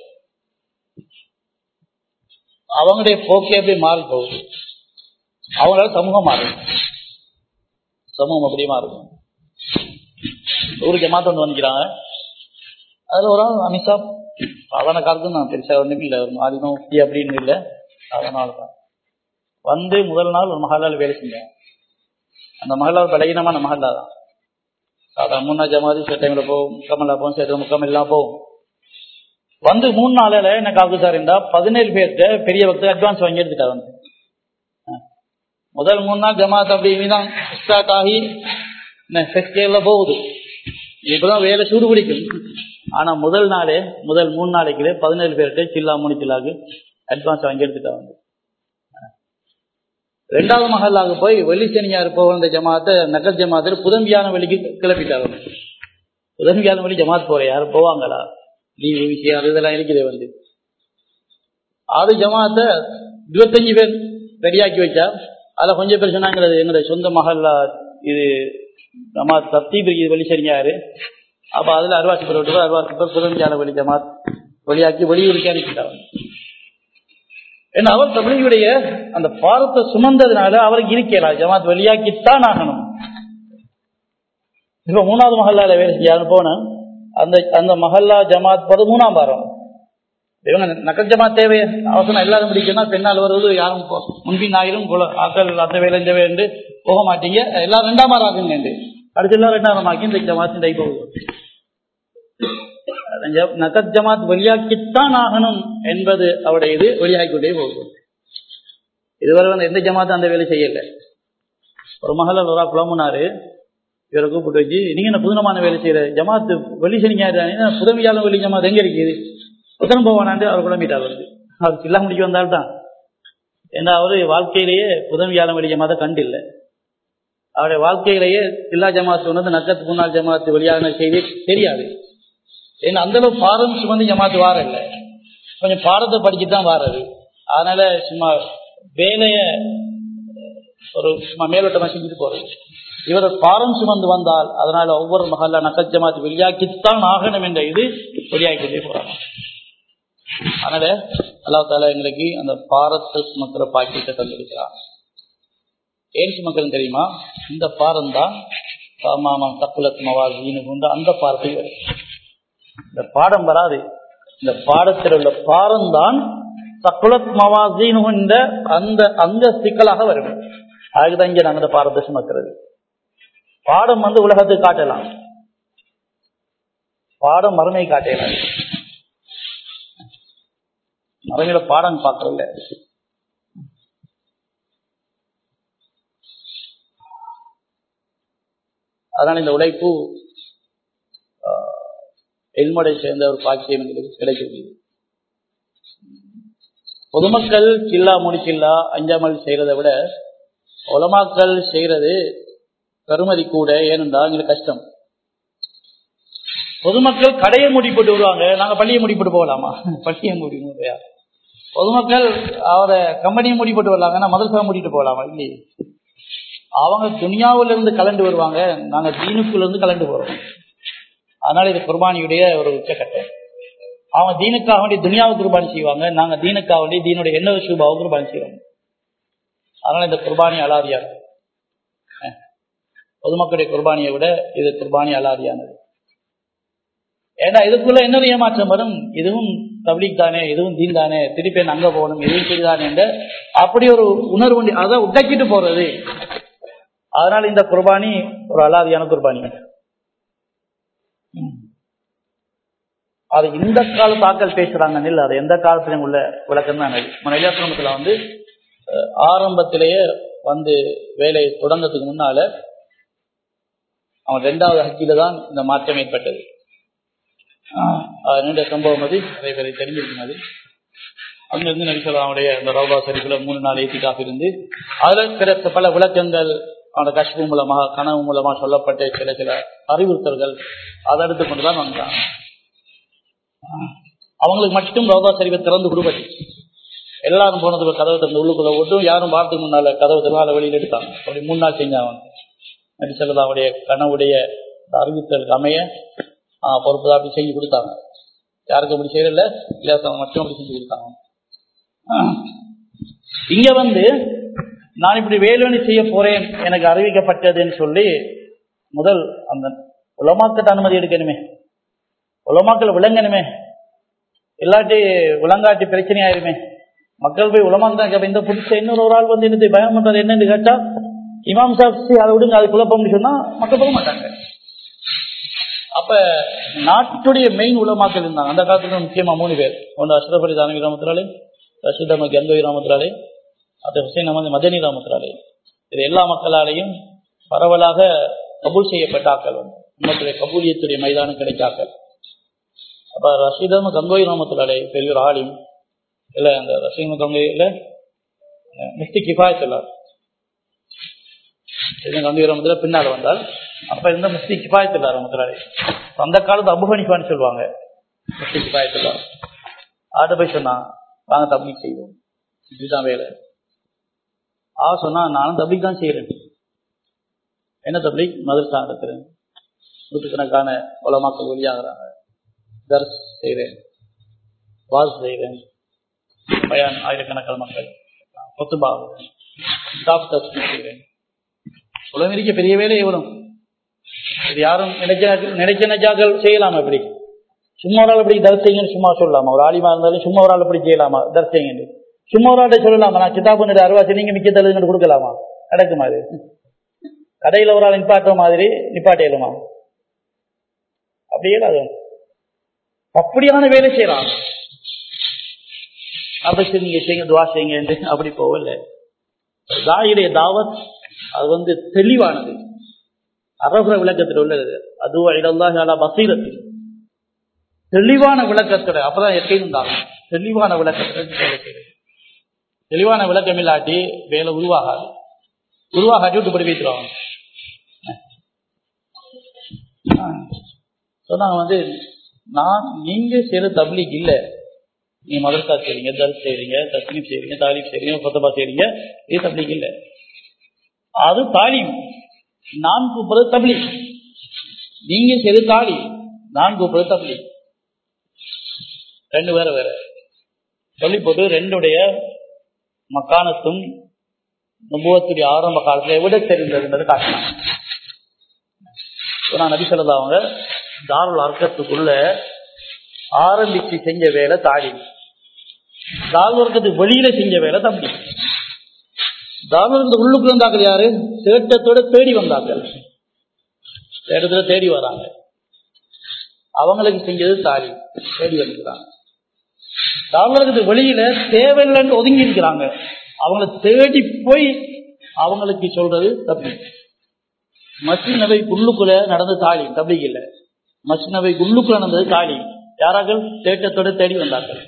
அவங்களுடைய போக்கே அப்படியே மாறி போகுது அவங்களால சமூகம் மாறும் சமூகம் அப்படியே மாறும் ஒரு ஜமாத்த ஒன்று வந்துக்கிறாங்க அதுல ஒரு ஆள் அமித்ஷா சாதாரண காலத்து நான் பெருசா ஒன்றும் இல்லை ஒரு மாதிரி நோக்கி அப்படின்னு இல்லை அதனால தான் வந்து முதல் நாள் ஒரு மஹாலால வேலை செஞ்சேன் அந்த மஹாலா பலகீனமான மஹாலா தான் சாதாரண மூணா ஜமாதி சில டைம்ல போகும் முக்கமல்லா போகும் சில முக்கம் எல்லாம் போகும் வந்து மூணு நாளில் என்ன காக்கு சார் இருந்தா பதினேழு பேர்கிட்ட பெரிய பக்தர் அட்வான்ஸ் வாங்கி எடுத்துட்டா வந்து முதல் மூணு நாள் ஜமாத் அப்படி இனிதான் ஸ்டார்ட் ஆகி ஃபெஸ்ட் போகுது இப்பதான் வேலை சூடு பிடிக்கும் ஆனா முதல் நாளே முதல் மூணு நாளைக்குள்ளே பதினேழு பேர்கிட்ட சில்லா மூணு சில்லாக்கு அட்வான்ஸ் வாங்கி எடுத்துட்டா வந்து ரெண்டாவது மகளாக போய் வெளி சனியார் போக வந்த ஜமாத்தை நகர் ஜமாத்தில் புதம்பியான வெளிக்கு கிளப்பிட்டாங்க உதவியாளர் வழி ஜமாத் போற யாரும் போவாங்களா லீவு விஷயம் அது இதெல்லாம் இருக்குது வந்து அது ஜமாத்த இருபத்தஞ்சு பேர் ரெடியாக்கி வச்சா அதில் கொஞ்சம் பேர் சொன்னாங்கிறது என்னுடைய சொந்த மகள்ல இது ஜமாத் தத்தீப் இருக்குது வெளி சரிஞ்சாரு அப்ப அதுல அறுவாசி பேர் விட்டு அறுவாசி பேர் புதவியாளர் வழி ஜமாத் வெளியாக்கி வெளியூருக்கு அனுப்பிட்டாங்க ஏன்னா அவர் தமிழியுடைய அந்த பாரத்தை சுமந்ததுனால அவருக்கு இருக்கலாம் ஜமாத் வெளியாக்கித்தான் ஆகணும் இப்ப மூணாவது மஹல்லால வேலை செய்யான்னு போனேன் அந்த அந்த மஹல்லா ஜமாத் போது மூணாம் வாரம் இவங்க நக்கல் ஜமாத் தேவை அவசரம் எல்லாரும் முடிக்கணும் பெண்ணால் வருவது யாரும் போ- முன்பின் ஆயிரும் குல- ஆக்கள் அந்த வேலை இந்த வேலை என்று போக மாட்டீங்க எல்லாம் ரெண்டாம் வாரம் ஆகுங்க கடைசி எல்லாம் ரெண்டாம் ஆக்கி இந்த ஜமாத் இந்த போகுது நகத் ஜமாத் வெளியாக்கித்தான் ஆகணும் என்பது அவருடைய இது வெளியாகிக்கொண்டே போகும் இதுவரை வந்து எந்த ஜமாத்தும் அந்த வேலை செய்யல ஒரு மகள ஒரு குழம்புனாரு இவரை கூப்பிட்டு வச்சு நீங்க என்ன புதுனமான வேலை செய்யற ஜமாத்து வெளி சனிங்க புதவியாலும் வெளி ஜமாத் எங்க இருக்குது புதனம் போவானாண்டு அவர் குழம்பிட்டார் வந்து அவர் சில்லா முடிக்க வந்தால்தான் ஏன்னா அவரு வாழ்க்கையிலேயே புதவியாலும் வெளி ஜமாத்தை கண்டில்லை அவருடைய வாழ்க்கையிலேயே சில்லா ஜமாத்து வந்து நக்கத்து முன்னாள் ஜமாத்து வெளியான செய்தி தெரியாது ஏன்னா அந்த அளவு பாடம் சுமந்து ஜமாத்து வார இல்லை கொஞ்சம் பாடத்தை படிச்சுட்டு தான் வாரது அதனால சும்மா வேலைய ஒரு சும்மா மேலோட்டமா செஞ்சுட்டு போறது இவர் பாடம் சுமந்து வந்தால் அதனால ஒவ்வொரு மகல்ல நக்கத் ஜமாத் வெளியாக்கித்தான் ஆகணும் என்ற இது வெளியாகிக்கொண்டே போறாங்க அதனால அல்லா தாலா எங்களுக்கு அந்த பாரத்தை சுமக்கிற பாக்கியத்தை தந்திருக்கிறார் ஏன் சுமக்கிறேன் தெரியுமா இந்த பாரம் தான் மாமம் தப்புலத் மவாசீனு கொண்டு அந்த பாரத்தை வரும் இந்த பாடம் வராது இந்த பாடத்தில் உள்ள பாடம் தான் தக்குலத் மவாசீனு என்ற அந்த அந்த சிக்கலாக வரும் அதுக்குதான் இங்க நாங்க இந்த பாடத்தை சுமக்கிறது பாடம் வந்து உலகத்துக்கு காட்டலாம் பாடம் மறுமை காட்டலாம் மறுமையில பாடம் பார்க்கல அதனால இந்த உழைப்பு எல்மடை சேர்ந்த ஒரு பாக்கியம் எங்களுக்கு கிடைக்கிறது பொதுமக்கள் சில்லா முடிச்சில்லா அஞ்சாமல் செய்யறதை விட உலமாக்கள் செய்யறது பெருமதி கூட ஏனென்றால் எங்களுக்கு கஷ்டம் பொதுமக்கள் கடையை மூடி போட்டு வருவாங்க நாங்க பள்ளியை மூடி போட்டு போகலாமா பள்ளியை மூடி முடியா பொதுமக்கள் அவரை கம்பெனியை மூடி போட்டு வரலாங்கன்னா மதரசா மூடிட்டு போகலாமா இல்லையே அவங்க துனியாவில இருந்து கலந்து வருவாங்க நாங்க தீனுக்குள்ள இருந்து கலந்து போறோம் அதனால இது குர்பானியுடைய ஒரு உச்சக்கட்டை அவங்க தீனுக்காக வேண்டிய துனியாவுக்கு குர்பானி செய்வாங்க நாங்க தீனுக்காக வேண்டிய தீனுடைய என்ன சூபாவும் குர்பானி செய்வோம் அதனால இந்த குர்பானி அலாதியா பொதுமக்களுடைய குர்பானியை விட இது குர்பானி அலாதியானது ஏன்னா இதுக்குள்ள என்ன ஏமாற்றம் வரும் இதுவும் தப்லீக் தானே இதுவும் தீன் தானே திருப்பி அங்க போகணும் இதுவும் சரிதானே என்ற அப்படி ஒரு உணர்வு அதை உடைக்கிட்டு போறது அதனால இந்த குர்பானி ஒரு அலாதியான குர்பானி அது இந்த கால தாக்கல் பேசுறாங்க இல்ல அது எந்த காலத்திலும் உள்ள விளக்கம் தான் மலையாசிரமத்துல வந்து ஆரம்பத்திலேயே வந்து வேலையை தொடங்கறதுக்கு முன்னால அவன் ரெண்டாவது ஹக்கில தான் இந்த மாற்றம் ஏற்பட்டது நீண்ட சம்பவம் அது நிறைய பேரை தெரிஞ்சிருக்கும் அது அங்கிருந்து நரிசலாவுடைய அந்த ரவுபா சரிக்குள்ள மூணு நாள் ஏத்திக்காக இருந்து அதுல கிடைத்த பல விளக்கங்கள் அவனோட கஷ்பு மூலமாக கனவு மூலமா சொல்லப்பட்ட சில சில அறிவுறுத்தல்கள் அதை எடுத்துக்கொண்டுதான் வந்தாங்க அவங்களுக்கு மட்டும் ரவுதா சரிவை திறந்து கொடுப்பது எல்லாரும் போனதுக்கு கதவை திறந்து உள்ளுக்குள்ள ஓட்டும் யாரும் வாரத்துக்கு முன்னால கதவை திறனால வெளியில் எடுத்தாங்க அப்படி மூணு நாள் செஞ்சாங்க நடிச்சலதாவுடைய கனவுடைய அறிவித்தலுக்கு அமைய பொறுப்பு தான் அப்படி செஞ்சு கொடுத்தாங்க யாருக்கு அப்படி செய்யல இலவசம் மட்டும் அப்படி செஞ்சு கொடுத்தாங்க இங்க வந்து நான் இப்படி வேலுவணி செய்ய போறேன் எனக்கு அறிவிக்கப்பட்டதுன்னு சொல்லி முதல் அந்த உலமாக்கத்தை அனுமதி எடுக்கணுமே உலமாக்கள் விளங்கணுமே இல்லாட்டி விளங்காட்டி பிரச்சனை ஆயிருமே மக்கள் போய் உலமாக்கு தான் கேட்ப இந்த புதுசு இன்னொரு ஒரு ஆள் வந்து என்னது பயம் பண்றது என்னன்னு கேட்டா இமாம் சாப்சி அதை விடுங்க அது குழப்பம்னு சொன்னா மக்கள் போக மாட்டாங்க அப்ப நாட்டுடைய மெயின் உலமாக்கள் இருந்தாங்க அந்த காலத்துல முக்கியமா மூணு பேர் ஒன்று அஷ்ரப் அலி தானவி ராமத்துராலே ரஷீத் அஹமத் கந்தவி ராமத்துராலே அது ஹுசைன் அஹமது மதனி ராமத்துராலே இது எல்லா மக்களாலையும் பரவலாக கபூல் செய்யப்பட்ட ஆக்கள் வந்து உண்மத்துடைய கபூலியத்துடைய மைதானம் கிடைச்சாக்கள் அப்ப ரஷீத் அஹமத் கங்கோய் ராமத்துராலே பெரிய ஒரு ஆலிம் இல்ல அந்த ரஷீத் கங்கோயில முஃப்தி கிஃபாயத்துள்ளார் கங்கோய் ராமத்துல பின்னால் வந்தால் அப்ப இருந்த முஃப்தி கிஃபாயத்துள்ளார் ராமத்துராலே அந்த காலத்து அபுகணிப்பான்னு சொல்லுவாங்க பாயத்துல ஆட்ட போய் சொன்னான் வாங்க தப்லீக் செய்வோம் இதுதான் வேலை ஆ சொன்னா நானும் தப்லீக் தான் செய்யறேன் என்ன தப்லீக் மதரசா நடத்துறேன் நூற்றுக்கணக்கான உலமாக்கள் வெளியாகிறாங்க தர்ஸ் செய்கிறேன் வாஸ் செய்கிறேன் பயான் ஆயிரக்கணக்கான மக்கள் கொத்துபா கிதாப் தஸ்மீர் செய்கிறேன் உலகம் இருக்க பெரிய வேலை வரும் இது யாரும் நினைச்ச நினைச்ச நினைச்சாக்கள் செய்யலாமா இப்படி சும்மா ஒரு ஆள் இப்படி தரிசைங்கன்னு சும்மா சொல்லலாமா ஒரு ஆலிமா இருந்தாலும் சும்மா ஒரு ஆள் இப்படி செய்யலாமா தரிசைங்கன்னு சும்மா ஒரு ஆள்கிட்ட சொல்லலாமா நான் கிதாபு அறுவாசி நீங்க மிக்க தழுதுன்னு கொடுக்கலாமா நடக்குமா அது கடையில ஒரு ஆள் நிப்பாட்டுற மாதிரி நிப்பாட்ட இயலுமா அப்படியே அது அப்படியான வேலை செய்யறான் அப்ப சரி நீங்க செய்யுங்க துவா செய்யுங்க என்று அப்படி போகல தாயுடைய தாவத் அது வந்து தெளிவானது அரபுர விளக்கத்தில் உள்ளது அதுவா இடல்லாஹாலா பசீரத்தில் தெளிவான விளக்கத்தோட அப்பதான் எத்தையும் உண்டாகும் தெளிவான விளக்கத்தில் வேலை செய்யுது தெளிவான விளக்கம் இல்லாட்டி வேலை உருவாகாது உருவாகாட்டி விட்டு படி வைத்துருவாங்க சொன்னாங்க வந்து நான் நீங்க செய்யற தப்லீக் இல்ல நீங்க மதரசா செய்றீங்க தல் செய்றீங்க தஸ்லீம் செய்றீங்க தாலீம் செய்றீங்க கொத்தபா செய்றீங்க இது தப்லீக் இல்ல அது தாலீம் நான் கூப்பிடுறது தப்லீக் நீங்க செய்து தாலி நான் கூப்பிடுறது தப்லீக் ரெண்டு வேற வேற சொல்லி போட்டு ரெண்டுடைய மக்கானத்தும் நுபுவத்துடைய ஆரம்ப காலத்துல விட தெரிந்ததுன்றது காட்டினாங்க நான் நபி சொல்லதா அவங்க தாருள் அர்க்கத்துக்குள்ள ஆரம்பிச்சு செஞ்ச வேலை தாடி தாருள் வர்க்கத்துக்கு வெளியில செஞ்ச வேலை தம்பி தாருள் இந்த உள்ளுக்கு வந்தாக்கள் யாரு தேட்டத்தோட தேடி வந்தாக்கள் தேட்டத்துல தேடி வராங்க அவங்களுக்கு செஞ்சது தாடி தேடி வந்துக்கிறாங்க தாருள் வெளியில தேவையில்லைன்னு ஒதுங்கி இருக்கிறாங்க அவங்கள தேடி போய் அவங்களுக்கு சொல்றது தப்பி மஸ்ஜித் நபை உள்ளுக்குள்ள நடந்த தாலி தபிக் இல்ல மஸ்ஜித் நபை உள்ளுக்குள்ள நடந்தது தாலி யாராக்கள் தேட்டத்தோட தேடி வந்தார்கள்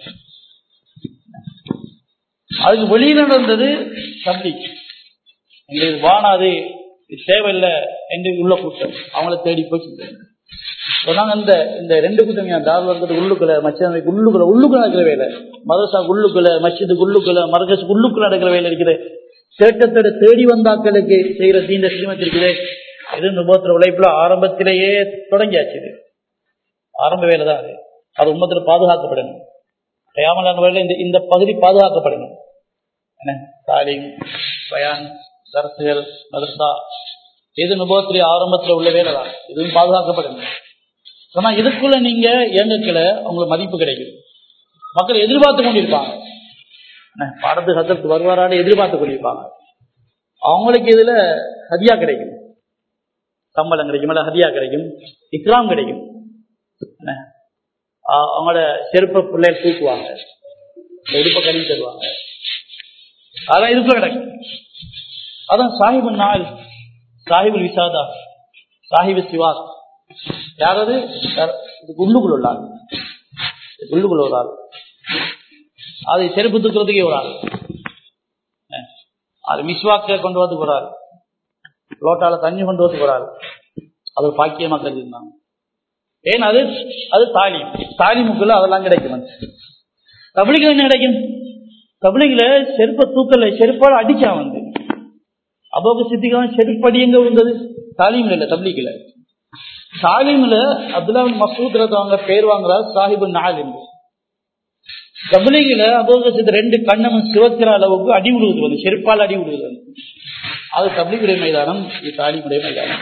அதுக்கு வெளியில நடந்தது தபிக் எங்களுக்கு வானாது இது தேவையில்லை என்று உள்ள கூட்டம் அவங்கள தேடி போய் சொன்னாங்க இந்த இந்த ரெண்டு கூட்டம் என் தால் வர்றது உள்ளுக்குள்ள மச்சித் உள்ளுக்குள்ள உள்ளுக்குள்ள நடக்கிற வேலை மதரசா உள்ளுக்குள்ள மஸ்ஜிதுக்கு உள்ளுக்குள்ள மரகஸ் உள்ளுக்குள்ள நடக்கிற வேலை இருக்குது தேட்டத்தோட தேடி வந்தாக்களுக்கு செய்யற தீண்ட சிரமத்து இருக்குது இது நுபோத்திர உழைப்புல ஆரம்பத்திலேயே தொடங்கியாச்சு இது ஆரம்ப வேலை தான் அது அது உண்மத்துல பாதுகாக்கப்படணும் கயாமலான வேலை இந்த இந்த பகுதி பாதுகாக்கப்படணும் என்ன தாலிம் பயான் சரசுகள் மதர்சா இது நுபோத்திரி ஆரம்பத்துல உள்ள வேலை தான் இதுவும் பாதுகாக்கப்படணும் சொன்னா இதுக்குள்ள நீங்க இயங்கக்கல உங்களுக்கு மதிப்பு கிடைக்கும் மக்கள் எதிர்பார்த்து கொண்டிருப்பாங்க பாடத்து கத்தத்து வருவாரான்னு எதிர்பார்த்து கொண்டிருப்பாங்க அவங்களுக்கு இதுல ஹதியா கிடைக்கும் சம்பளம் கிடைக்கும் இல்ல ஹதியா கிடைக்கும் இக்ராம் கிடைக்கும் அவங்களோட செருப்ப பிள்ளைகள் தூக்குவாங்க உடுப்ப கழுவி தருவாங்க அதான் இதுக்குள்ள கிடைக்கும் அதான் சாஹிபு நாள் சாஹிபுல் விசாதா சாஹிபு சிவாஸ் யாராவது உள்ளுக்குள்ள உள்ள ஆள் உள்ளுக்குள்ள ஒரு ஆள் அதை செருப்பு தூக்குறதுக்கே ஒரு ஆள் அது மிஸ்வாக்க கொண்டு வந்து போறாரு லோட்டால தண்ணி கொண்டு வந்து போறாரு அது ஒரு பாக்கியமா கருதிருந்தாங்க ஏன் அது அது தாலி தாலிமுக்குள்ள அதெல்லாம் கிடைக்கும் தபிளிகள் என்ன கிடைக்கும் தபிளிகள செருப்ப தூக்கல செருப்பால் அடிச்சான் வந்து அபோக சித்திக்கான செருப்படி எங்க விழுந்தது தாலீம்ல இல்ல தபிளிக்கல தாலீம்ல அப்துல்லா மசூத் அவங்க பேர் வாங்குறாரு சாஹிபு நாள் என்று தபிளிகள அபோக சித்த ரெண்டு கண்ணமும் சிவக்கிற அளவுக்கு அடி விடுவது வந்து செருப்பால் அடி விடுவது வந்து அது தபிளிகுடைய மைதானம் இது தாலிமுடைய மைதானம்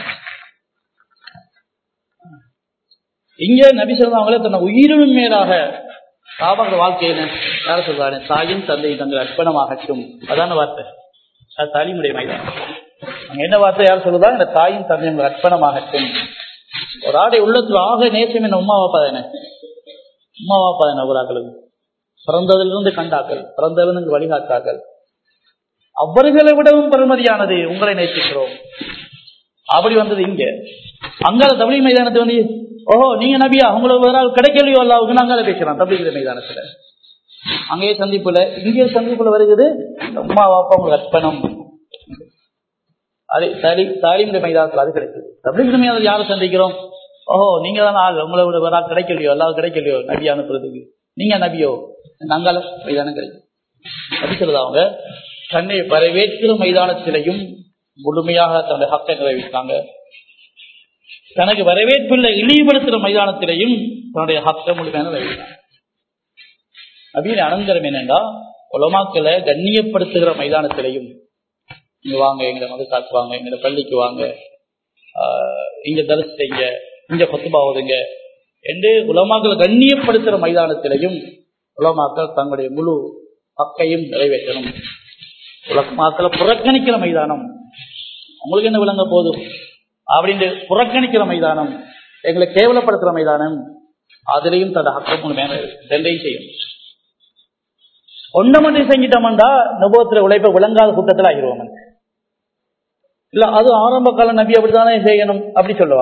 இங்க நபி சொல்றவங்களே தன்னை உயிரினும் மேலாக சாபாக வாழ்க்கையில யார சொல்றாரு தாயின் தந்தை தங்கள் அர்ப்பணமாகட்டும் அதான வார்த்தை அது தாலிமுடைய மைதானம் அங்க என்ன வார்த்தை யார் சொல்லுதா இந்த தாயின் தந்தை உங்கள் அர்ப்பணமாகட்டும் ஒரு ஆடை உள்ளத்துல ஆக நேசம் என்ன உமா வாப்பா தானே உமா வாப்பா தானே அவராக்களுக்கு பிறந்ததிலிருந்து கண்டாக்கள் பிறந்ததிலிருந்து வழிகாட்டாக்கள் அவர்களை விடவும் பெருமதியானது உங்களை நேசிக்கிறோம் அப்படி வந்தது இங்க அங்கால தமிழ் மைதானத்தை வந்து ஓஹோ நீங்க நபியா உங்களுக்கு ஒரு ஆள் கிடைக்கலையோ அல்லாவுக்கு நாங்க பேசுறோம் தமிழ் மைதானத்துல அங்கேயே சந்திப்புல இங்கே சந்திப்புல வருகிறது உமா வாப்பா உங்களுக்கு அர்ப்பணம் அது தாலிமுடைய மைதானத்தில் அது கிடைக்குது தமிழ் மைதானத்தில் யாரை சந்திக்கிறோம் ஓஹோ நீங்க தானே ஆள் உங்களை விட வரா கிடைக்கலையோ எல்லாரும் கிடைக்கலையோ நபி அனுப்புறதுக்கு நீங்க நபியோ நாங்கால மைதானம் கிடைக்கும் நபி சொல்லுது அவங்க தன்னை வரவேற்கிற மைதானத்திலையும் முழுமையாக தன்னுடைய ஹக்கை நிறைவேற்றாங்க தனக்கு வரவேற்பில்லை இழிவுபடுத்துகிற மைதானத்திலையும் தன்னுடைய ஹக்கை முழுமையாக நிறைவேற்றாங்க நபியின் அனந்தரம் என்னன்னா உலமாக்களை கண்ணியப்படுத்துகிற மைதானத்திலையும் இங்க வாங்க எங்களை வந்து காட்டுவாங்க எங்களை பள்ளிக்கு வாங்க ஆஹ் இங்க தரிசி செய்ய இங்க பத்துபாவதுங்க என்று உலமாக்களை கண்ணியப்படுத்துகிற மைதானத்திலையும் உலமாக்கள் தங்களுடைய முழு ஹக்கையும் நிறைவேற்றணும் உலமாக்களை புறக்கணிக்கிற மைதானம் உங்களுக்கு என்ன விளங்க போதும் அப்படின்னு புறக்கணிக்கிற மைதானம் எங்களை கேவலப்படுத்துற மைதானம் அதுலயும் தட ஹக்கம் மேல ரெண்டையும் செய்யும் ஒன்றை மட்டும் செஞ்சிட்டோம்டா நுபவத்துல உழைப்ப விளங்காத கூட்டத்தில் ஆகிருவோம் இல்ல அது ஆரம்ப கால நபி அப்படித்தானே செய்யணும் அப்படி சொல்லுவா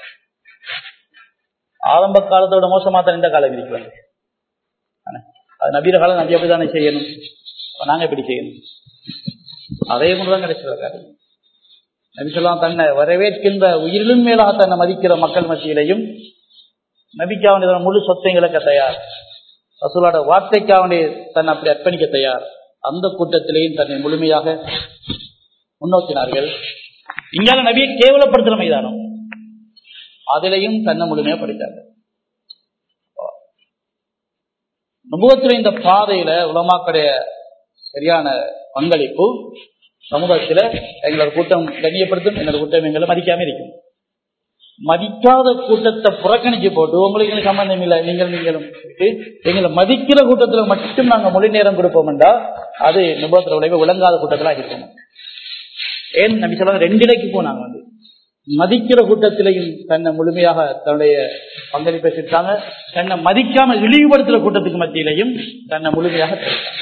ஆரம்ப காலத்தோட மோசமா தான் இந்த காலம் இருக்கிறாங்க அது நபீர காலம் நபி அப்படித்தானே செய்யணும் அப்ப நாங்க எப்படி செய்யணும் அதே போலதான் கிடைச்சது காரியம் நபி சொல்லலாம் தன்னை வரவேற்கின்ற உயிரிலும் மேலாக தன்னை மதிக்கிற மக்கள் மத்தியிலையும் நபிக்காவுடைய முழு சொத்தை இழக்க தயார் ரசூலோட வார்த்தைக்காவுடைய தன்னை அப்படி அர்ப்பணிக்க தயார் அந்த கூட்டத்திலேயும் தன்னை முழுமையாக முன்னோக்கினார்கள் இங்கால நபியை கேவலப்படுத்துற மைதானம் அதிலையும் தன்னை முழுமையா படித்தாங்க நுபுவத்துல இந்த பாதையில உலமாக்களுடைய சரியான பங்களிப்பு சமுதாயத்துல எங்களோட கூட்டம் கண்ணியப்படுத்தும் என்னோட கூட்டம் எங்களை மதிக்காம இருக்கும் மதிக்காத கூட்டத்தை புறக்கணிச்சு போட்டு உங்களுக்கு எங்களுக்கு சம்பந்தம் இல்லை நீங்கள் நீங்களும் எங்களை மதிக்கிற கூட்டத்துல மட்டும் நாங்க மொழி நேரம் கொடுப்போம்டா அது நிபுணத்துல விளைவு விளங்காத கூட்டத்துல இருக்கணும் ஏன் நம்பி சொல்ல ரெண்டிடைக்கு போனாங்க வந்து மதிக்கிற கூட்டத்திலையும் தன்னை முழுமையாக தன்னுடைய பங்களிப்பை செஞ்சாங்க தன்னை மதிக்காம இழிவுபடுத்துற கூட்டத்துக்கு மத்தியிலையும் தன்னை முழுமையாக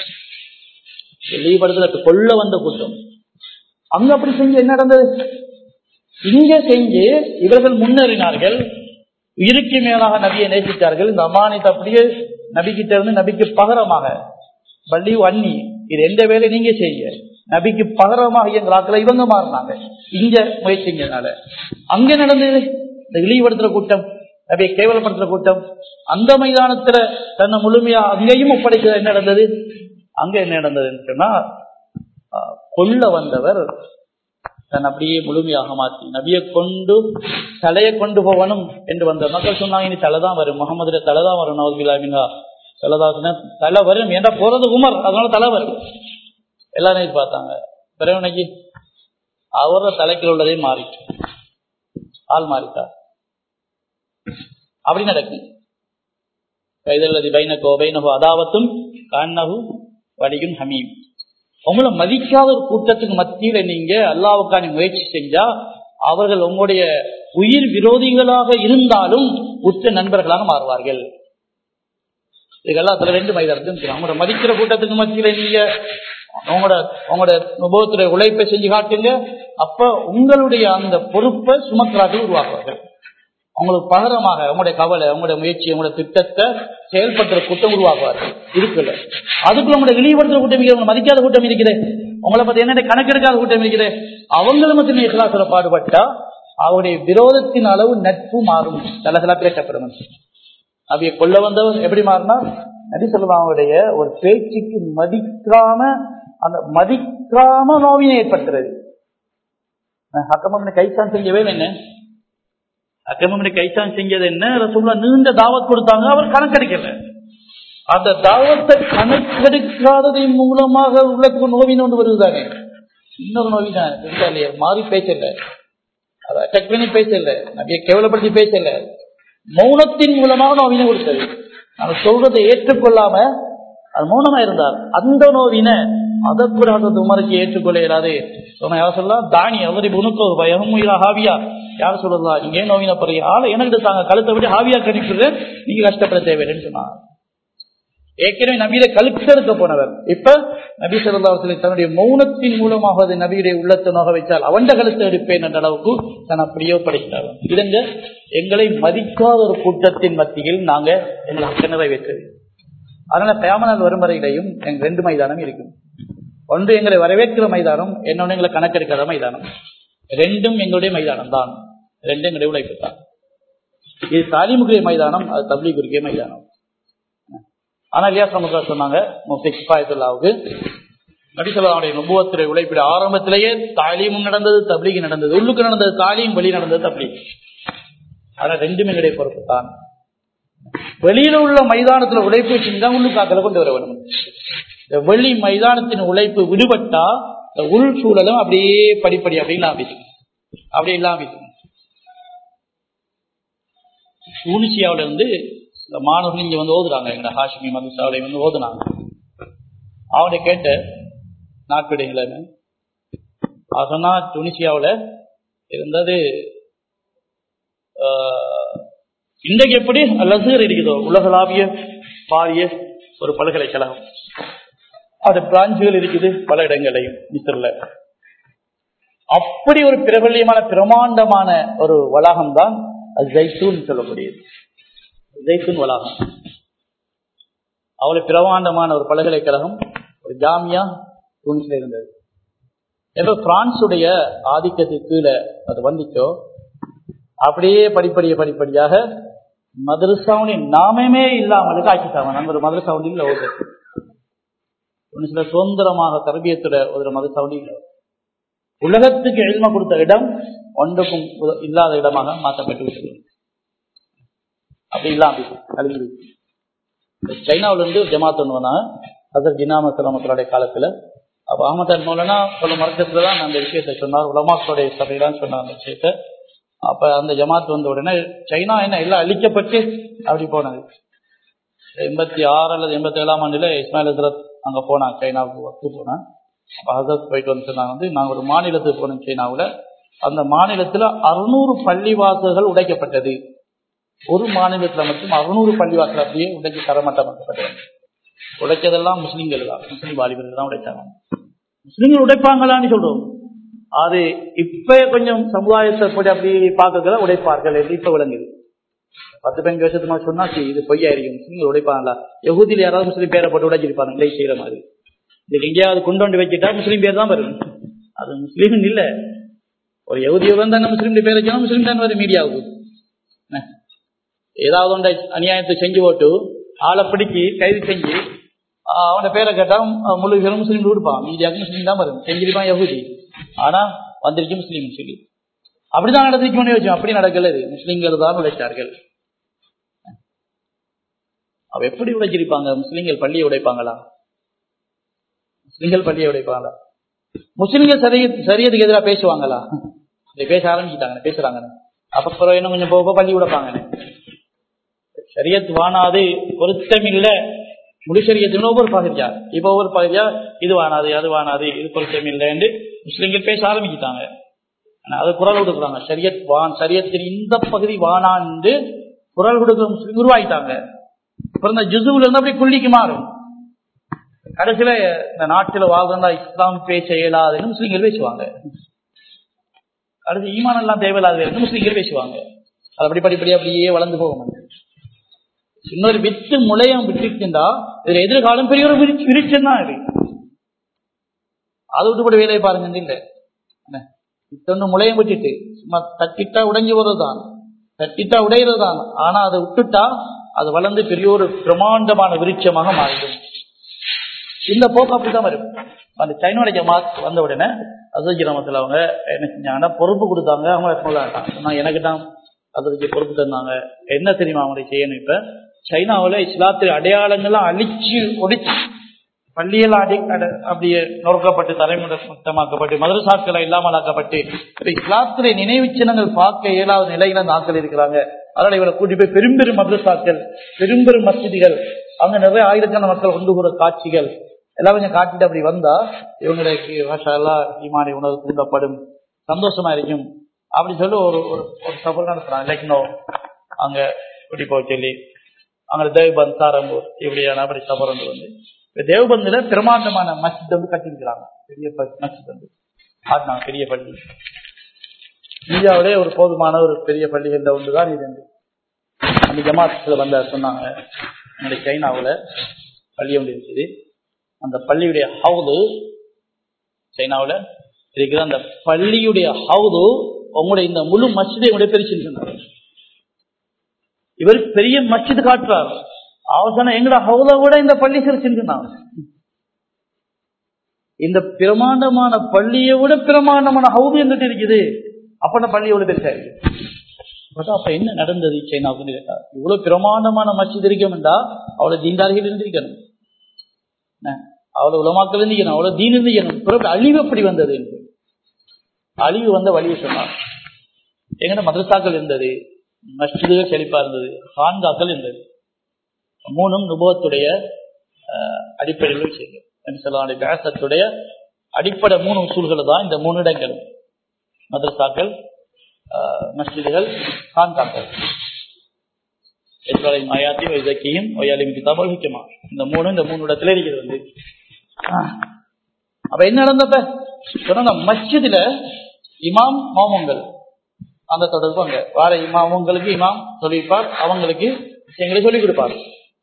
இழிவுபடுத்துற கொள்ள வந்த கூட்டம் அங்க அப்படி செஞ்சு என்ன நடந்தது இங்க செஞ்சு இவர்கள் முன்னேறினார்கள் உயிருக்கு மேலாக நபியை நேசித்தார்கள் இந்த அமானித்த அப்படியே நபிக்கிட்ட இருந்து நபிக்கு பகரமாக பள்ளி வன்னி இது எந்த வேலை நீங்க செய்ய நபிக்கு பகரமாக இயங்குறாக்களை இவங்க மாறினாங்க இங்க முயற்சிங்கனால அங்க நடந்தது இந்த இழிவுபடுத்துற கூட்டம் நபியை கேவலப்படுத்துற கூட்டம் அந்த மைதானத்துல தன்னை முழுமையா அங்கேயும் ஒப்படைக்க என்ன நடந்தது அங்க என்ன நடந்ததுன்னு சொன்னா கொல்ல வந்தவர் தன் அப்படியே முழுமையாக மாற்றி நபியை கொண்டு தலையை கொண்டு போகணும் என்று வந்த மக்கள் சொன்னாங்க இனி தலை தான் வரும் முகமதுல தலை தான் வரும் நவதுபிலாமினா தலைதா தலை வரும் ஏன்டா போறது உமர் அதனால தலை வரும் எல்லாரும் எதிர்பார்த்தாங்க பிறகு அவர தலைக்கில் உள்ளதே மாறிட்டு ஆள் மாறிட்டா அப்படி நடக்கும் கைதல்லதி பைனகோ பைனகோ அதாவத்தும் கான்னகு வடிகும் ஹமீம் உங்களை மதிக்காத ஒரு கூட்டத்துக்கு மத்தியில நீங்க அல்லாவுக்கான முயற்சி செஞ்சா அவர்கள் உங்களுடைய உயிர் விரோதிகளாக இருந்தாலும் உற்ற நண்பர்களாக மாறுவார்கள் இதெல்லாம் அதுல ரெண்டு மைதானத்து அவங்களோட மதிக்கிற கூட்டத்துக்கு மத்தியில நீங்க உங்களோட உங்களோட நுபவத்துல உழைப்பை செஞ்சு காட்டுங்க அப்ப உங்களுடைய அந்த பொறுப்பை சுமக்கிறார்கள் உருவாக்குவார்கள் அவங்களுக்கு பகரமாக உங்களுடைய கவலை உங்களுடைய முயற்சி உங்களுடைய திட்டத்தை செயல்படுத்துற கூட்டம் உருவாக்குவார்கள் இருக்குல்ல அதுக்குள்ள உங்களுடைய இழிவுபடுத்துற கூட்டம் இருக்கிறது மதிக்காத கூட்டம் இருக்குது உங்களை பத்தி என்ன கணக்கெடுக்காத கூட்டம் இருக்குது அவங்களும் மட்டுமே இகலாசுல பாடுபட்டா அவருடைய விரோதத்தின் அளவு நட்பு மாறும் சில சில பேசப்படும் அவைய கொள்ள வந்தவர் எப்படி மாறினா நடி சொல்லுவாங்க அவருடைய ஒரு பேச்சுக்கு மதிக்காம அந்த மதிக்காம நோவினை ஏற்படுத்துறது ஹக்கமன் கைத்தான் செஞ்சவே என்ன அக்கிரமம் கைத்தான் செஞ்சது என்ன ரசூல்லா நீண்ட தாவத் கொடுத்தாங்க அவர் கணக்கெடுக்கல அந்த தாவத்தை கணக்கெடுக்காததின் மூலமாக உள்ளத்துக்கு நோவின் ஒன்று வருதுதானே இன்னொரு நோவிதான் இல்லையா மாறி பேசல அதை அட்டாக் பண்ணி பேசல நபியை கேவலப்படுத்தி பேசல மௌனத்தின் மூலமாக நோவினை கொடுத்தது நம்ம சொல்றதை ஏற்றுக்கொள்ளாம அது மௌனமா இருந்தார் அந்த நோவினை அதை கூட உமருக்கு ஏற்றுக்கொள்ள இயலாது சொன்ன யார் சொல்லலாம் தானி அவரி உனக்கு பயம் ஹாவியா யார் சொல்லலாம் நீங்க ஏன் நோவின போறீங்க ஆளை எனக்கு தாங்க கழுத்தை விட்டு ஹாவியா கணிப்புறது நீங்க கஷ்டப்பட தேவையில்லைன்னு சொன்னாங்க ஏற்கனவே நபியில கழுத்தெடுக்க போனவர் இப்ப நபி சொல்லி தன்னுடைய மௌனத்தின் மூலமாக நபியுடைய உள்ளத்தை நோக வைத்தால் அவண்ட கழுத்தை எடுப்பேன் என்ற அளவுக்கு தன் அப்படியோ படைத்தார் இதுங்க எங்களை மதிக்காத ஒரு கூட்டத்தின் மத்தியில் நாங்க எங்களை அக்கணரை வைத்தது அதனால கயாமனால் வரும் வரையிலையும் எங்க ரெண்டு மைதானம் இருக்கும் ஒன்று எங்களை வரவேற்கிற மைதானம் என்னொன்று எங்களை கணக்கெடுக்காத மைதானம் ரெண்டும் எங்களுடைய மைதானம் தான் ரெண்டும் எங்களுடைய உழைப்பு தான் இது தாலிமுக்குரிய மைதானம் அது தப்லீக்குரிய மைதானம் ஆனா இல்லையா சமுகா சொன்னாங்க முஃப்தி கிஃபாயத்துல்லாவுக்கு நபிசல்லாவுடைய நுபுவத்துறை உழைப்பிட ஆரம்பத்திலேயே தாலீமும் நடந்தது தப்லீக் நடந்தது உள்ளுக்கு நடந்தது தாலீம் வெளி நடந்தது தப்லீக் ஆனா ரெண்டுமே எங்களுடைய பொறுப்பு தான் வெளியில உள்ள மைதானத்துல உழைப்பு செஞ்சா உள்ளுக்காக்கல கொண்டு வர வேணும் இந்த வெளி மைதானத்தின் உழைப்பு விடுபட்டா இந்த உள் சூழலும் அப்படியே படிப்படி அப்படி இல்லாம அப்படி இல்லாம தூனிசியாவில இருந்து இந்த மாணவர்கள் இங்க வந்து ஓதுறாங்க எங்க ஹாஷிமி மதுசாவில வந்து ஓதுனாங்க அவனை கேட்ட நாட்டுடைய நிலைமை அவன் சொன்னா துனிசியாவில் இருந்தது இன்றைக்கு எப்படி லசர் இருக்குதோ உலகளாவிய பாரிய ஒரு பல்கலைக்கழகம் அது பிரான்ச்சுகள் இருக்குது பல இடங்களையும் மிஸ்ரில் அப்படி ஒரு பிரபல்யமான பிரமாண்டமான ஒரு வளாகம் தான் அது ஜெய்சூன் சொல்லக்கூடியது ஜெய்சூன் வளாகம் அவ்வளவு பிரமாண்டமான ஒரு பல்கலைக்கழகம் ஒரு ஜாமியா தூணில இருந்தது எப்ப பிரான்சுடைய ஆதிக்கத்துக்கு கீழே அது வந்துச்சோ அப்படியே படிப்படிய படிப்படியாக மதரசாவுடைய நாமமே இல்லாமலுக்கு ஆக்கிட்டாங்க நண்பர் மதரசாவுடைய இல்லை ஒரு சில சுதந்திரமாக தரபியத்துட ஒரு மதரசாவுடைய இல்லை உலகத்துக்கு எழும கொடுத்த இடம் ஒன்றுக்கும் இல்லாத இடமாக மாற்றப்பட்டு விட்டது அப்படி இல்லாம கல்வி சைனாவில இருந்து ஜமாத் ஒன்று ஹசர் ஜினாம சலாமத்தருடைய காலத்துல அப்ப அகமது மௌலனா சொல்ல மரக்கத்துல தான் அந்த விஷயத்தை சொன்னார் உலமாக்களுடைய சபையிலான்னு சொன்னார் அந்த விஷயத்த அப்ப அந்த ஜமாத் வந்த உடனே சைனா என்ன எல்லாம் அழிக்கப்பட்டு அப்படி போனது எண்பத்தி ஆறு அல்லது எண்பத்தி ஏழாம் ஆண்டுல இஸ்மாயில் ஹசரத் அங்க போனாங்க சைனாவுக்கு ஒர்க்கு போனேன் அப்ப ஹசரத் போயிட்டு வந்து சொன்னாங்க வந்து நாங்க ஒரு மாநிலத்துக்கு போனோம் சைனாவுல அந்த மாநிலத்துல அறுநூறு பள்ளிவாசல்கள் உடைக்கப்பட்டது ஒரு மாநிலத்துல மட்டும் அறுநூறு பள்ளிவாசல் அப்படியே உடைச்சு தரமட்டமாக்கப்பட்டது உடைச்சதெல்லாம் முஸ்லீம்கள் தான் முஸ்லீம் வாலிபர்கள் தான் உடைச்சாங்க முஸ்லீம்கள் உடைப்பாங்களான்னு சொல்றோம் அது இப்ப கொஞ்சம் சமுதாயத்தை போய் அப்படி பார்க்கறத உடைப்பார்கள் என்று இப்ப விளங்குது பத்து பதினஞ்சு வருஷத்துமா சொன்னா சரி, இது பொய்யா இருக்கும் முஸ்லீம்கள் உடைப்பாங்களா யகுதியில் யாராவது முஸ்லீம் பேரை போட்டு உடைச்சிருப்பாங்க இல்லை செய்யற மாதிரி இதுக்கு எங்கேயாவது கொண்டு வந்து வச்சுட்டா முஸ்லீம் பேர் தான் வரும் அது முஸ்லீம் இல்ல ஒரு யகுதியை வந்து அந்த முஸ்லீம் பேர் வச்சா முஸ்லீம் தான் வரும் மீடியாவுக்கு என்ன? ஏதாவது ஒன்றை அநியாயத்தை செஞ்சு போட்டு ஆளை பிடிச்சி கைது செஞ்சு ஆஹ் அவன பேரை கேட்டா அஹ் முழு பேரும் முஸ்லீம் கொடுப்பான் மீடியாவுக்கு முஸ்லீம் தான் வரும் செஞ்சிருப்பான் யகுதி ஆனா வந்துருச்சு முஸ்லீம் சொல்லி அப்படிதான் நடந்துச்சு பண்ணி வச்சோம் அப்படி நடக்கல இது முஸ்லீம்கள் தான் உழைத்தார்கள் அவ எப்படி உடைச்சிருப்பாங்க முஸ்லீம்கள் பள்ளியை உடைப்பாங்களா முஸ்லீம்கள் பள்ளியை உடைப்பாங்களா முஸ்லீம்கள் சரிய சரியதுக்கு எதிராக பேசுவாங்களா இதை பேச ஆரம்பிச்சுட்டாங்க பேசுறாங்க அப்ப பிறகு இன்னும் கொஞ்சம் போக போக பள்ளி உடைப்பாங்க சரியத் வானாது பொருத்தம் இல்ல முடிசரியத்துன்னு ஒவ்வொரு பகுதியா இப்ப ஒவ்வொரு பகுதியா இது வானாது அது வானாது இது பொருத்தம் இல்லைன்னு முஸ்லீம்கள் பேச ஆரம்பிச்சுட்டாங்க ஆனா அது குரல் கொடுக்குறாங்க சரியத் வான் சரியத்தின் இந்த பகுதி வானான்னு குரல் கொடுக்குற முஸ்லீம் உருவாயிட்டாங்க அப்புறம் இந்த ஜுசுல இருந்து அப்படி புள்ளிக்கு மாறும் கடைசியில இந்த நாட்டில் வாழ்ந்தா இஸ்லாம் பேச இயலாதுன்னு முஸ்லீம்கள் பேசுவாங்க அடுத்து ஈமான் எல்லாம் தேவையில்லாத முஸ்லீம்கள் பேசுவாங்க அது அப்படி படிப்படி அப்படியே வளர்ந்து போகும் இன்னொரு வித்து முளையம் விட்டுச்சுண்டா இதுல எதிர்காலம் பெரிய ஒரு விரிச்சு விரிச்சம் தான் இது அதை விட்டு கூட வேலையை பாருங்க இல்ல என்ன இத்தொன்னு முளையம் விட்டுட்டு சும்மா தட்டிட்டா உடைஞ்சு வருதுதான் தட்டிட்டா உடையிறதுதான் ஆனா அதை விட்டுட்டா அது வளர்ந்து பெரிய ஒரு பிரமாண்டமான விருட்சமாக மாறிடும் இந்த போக்கு அப்படிதான் வரும் அந்த சைனோட ஜமாத் வந்த உடனே அசோஜி கிராமத்தில் அவங்க என்ன செஞ்சாங்கன்னா பொறுப்பு கொடுத்தாங்க அவங்க நான் எனக்கு தான் அதற்கு பொறுப்பு தந்தாங்க என்ன தெரியுமா அவங்களை செய்யணும் இப்ப சைனாவில் இஸ்லாத்து அடையாளங்கள்லாம் அழிச்சு ஒடிச்சு பள்ளியெல்லாம் அடி அட- அப்படியே நொறுக்கப்பட்டு தலைமுறை முத்தமாக்கப்பட்டு மதரசாக்களை இல்லாமல் ஆக்கப்பட்டு இப்ப இஸ்லாத்துடைய நினைவு சின்னங்கள் பார்க்க இயலாத நிலையில அந்த ஆட்கள் இருக்கிறாங்க அதனால இவரை கூட்டி போய் பெரும்பெரும் மதரசாக்கள் பெரும்பெரும் மசூதிகள் அங்க நிறைய ஆயிரக்கணக்கான மக்கள் கொண்டு போற காட்சிகள் எல்லாம் கொஞ்சம் காட்டிட்டு அப்படி வந்தா இவங்களுக்கு மாஷா ஈமானி உணவு தூண்டப்படும் சந்தோஷமா இருக்கும் அப்படி சொல்லி ஒரு ஒரு ஒரு சபர் நடத்துறாங்க லக்னோ அங்க இப்படி போக சொல்லி அங்க தேவ்பந்த் சாரம்பூர் இப்படியான அப்படி சபர் வந்து வந்து இப்ப தேவ்பந்துல பிரமாண்டமான மஸ்ஜித் வந்து கட்டியிருக்கிறாங்க பெரிய ப- மஸ்ஜித் வந்து ஆட்டினாங்க பெரிய பள்ளி இந்தியாவிலே ஒரு போதுமான ஒரு பெரிய பள்ளிகள்ல ஒன்றுதான் இது வந்து. அந்த ஜமாத்துல வந்த சொன்னாங்க என்னுடைய சைனாவுல பள்ளி ஒன்று இருக்குது அந்த பள்ளியுடைய ஹவுது சைனாவுல இருக்குது அந்த பள்ளியுடைய ஹவுது உங்களுடைய இந்த முழு மஸ்ஜிதை உடைய பெருசு சொன்னாங்க இவர் பெரிய மச்சிது காட்டுறார் அவசரம் எங்கட ஹவுல விட இந்த பள்ளி சிரிச்சுருந்தான் இந்த பிரமாண்டமான பள்ளியை விட பிரமாண்டமான ஹவுது எங்கிட்ட இருக்குது அப்ப பள்ளி எவ்வளவு பெருசா இருக்கு பார்த்தா அப்ப என்ன நடந்தது சைனாவுக்கு கேட்டா இவ்வளவு பிரமாண்டமான மஸ்ஜித் இருக்கணும்டா அவ்வளவு தீண்டாளிகள் இருந்திருக்கணும் அவ்வளவு உலமாக்கள் இருந்திக்கணும் அவ்வளவு தீன் இருந்திக்கணும் பிறகு அழிவு எப்படி வந்தது என்று அழிவு வந்த வழியை சொன்னார் எங்கட மதரசாக்கள் இருந்தது மஸ்ஜிதுகள் செழிப்பா இருந்தது ஹான்காக்கள் இருந்தது மூணும் நுபவத்துடைய அடிப்படையில் விஷயங்கள் பேசத்துடைய அடிப்படை மூணு உசூல்கள் தான் இந்த மூணு இடங்களும் மதரசாக்கள் மஸ்ஜிதுகள் ஹான்காக்கள் மாயாத்தி வைசக்கியும் ஒயாலிம் கிதாபல் ஹிக்கமா இந்த மூணு இந்த மூணு இடத்துல இருக்கிறது வந்து அப்ப என்ன நடந்தப்ப சொன்ன மஸ்ஜிதுல இமாம் மாமங்கள் அந்த தொடர்பு அங்க வார இமாமங்களுக்கு இமாம் சொல்லியிருப்பார் அவங்களுக்கு விஷயங்களை சொல்லிக் கொடுப்பார்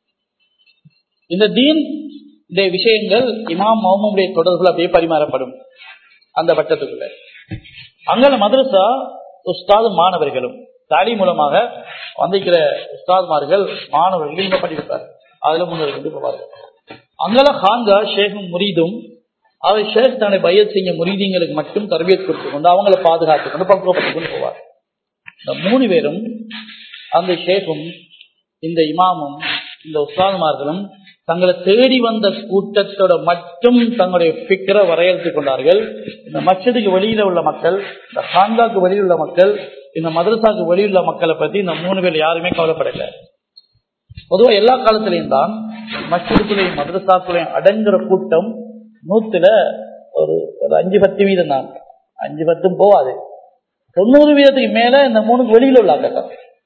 இந்த தீன் இந்த விஷயங்கள் இமாம் மௌமுடைய தொடர்புகள் அப்படியே பரிமாறப்படும் அந்த வட்டத்துக்குள்ள அங்க மதரசா உஸ்தாது மாணவர்களும் தாலி மூலமாக வந்திருக்கிற உஸ்தாத்மார்கள் மாணவர்கள் இங்க படிப்பார் அதுல முன்னேறிட்டு போவார்கள் அங்கல ஹாங்கா ஷேகும் முரீதும் அவர் ஷேக் தன்னை பையத் செய்ய முரீதிங்களுக்கு மட்டும் தரவியத் கொடுத்து கொண்டு அவங்கள பாதுகாத்து கொண்டு பக்குவப்பட்டு கொண்டு போவார் இந்த மூணு பேரும் அந்த ஷேக்கும் இந்த இமாமும் இந்த உஸ்தாதுமார்களும் தங்களை தேடி வந்த கூட்டத்தோட மட்டும் தங்களுடைய பிக்கரை வரையறுத்துக் கொண்டார்கள் இந்த மச்சதுக்கு வெளியில உள்ள மக்கள் இந்த ஹாங்காக்கு வெளியில் உள்ள மக்கள் இந்த மதரசாக்கு வெளியுள்ள மக்களை பத்தி இந்த மூணு பேர் யாருமே கவலைப்படல பொதுவா எல்லா காலத்திலையும் தான் மஸ்ஜிதுக்குள்ளேயும் மதரசாக்குள்ளேயும் அடங்குற கூட்டம் நூத்துல ஒரு ஒரு அஞ்சு பத்து வீதம் தான் அஞ்சு பத்தும் போவாது தொண்ணூறு வீதத்துக்கு மேல இந்த மூணுக்கு வெளியில உள்ள ஆக்கள் தான்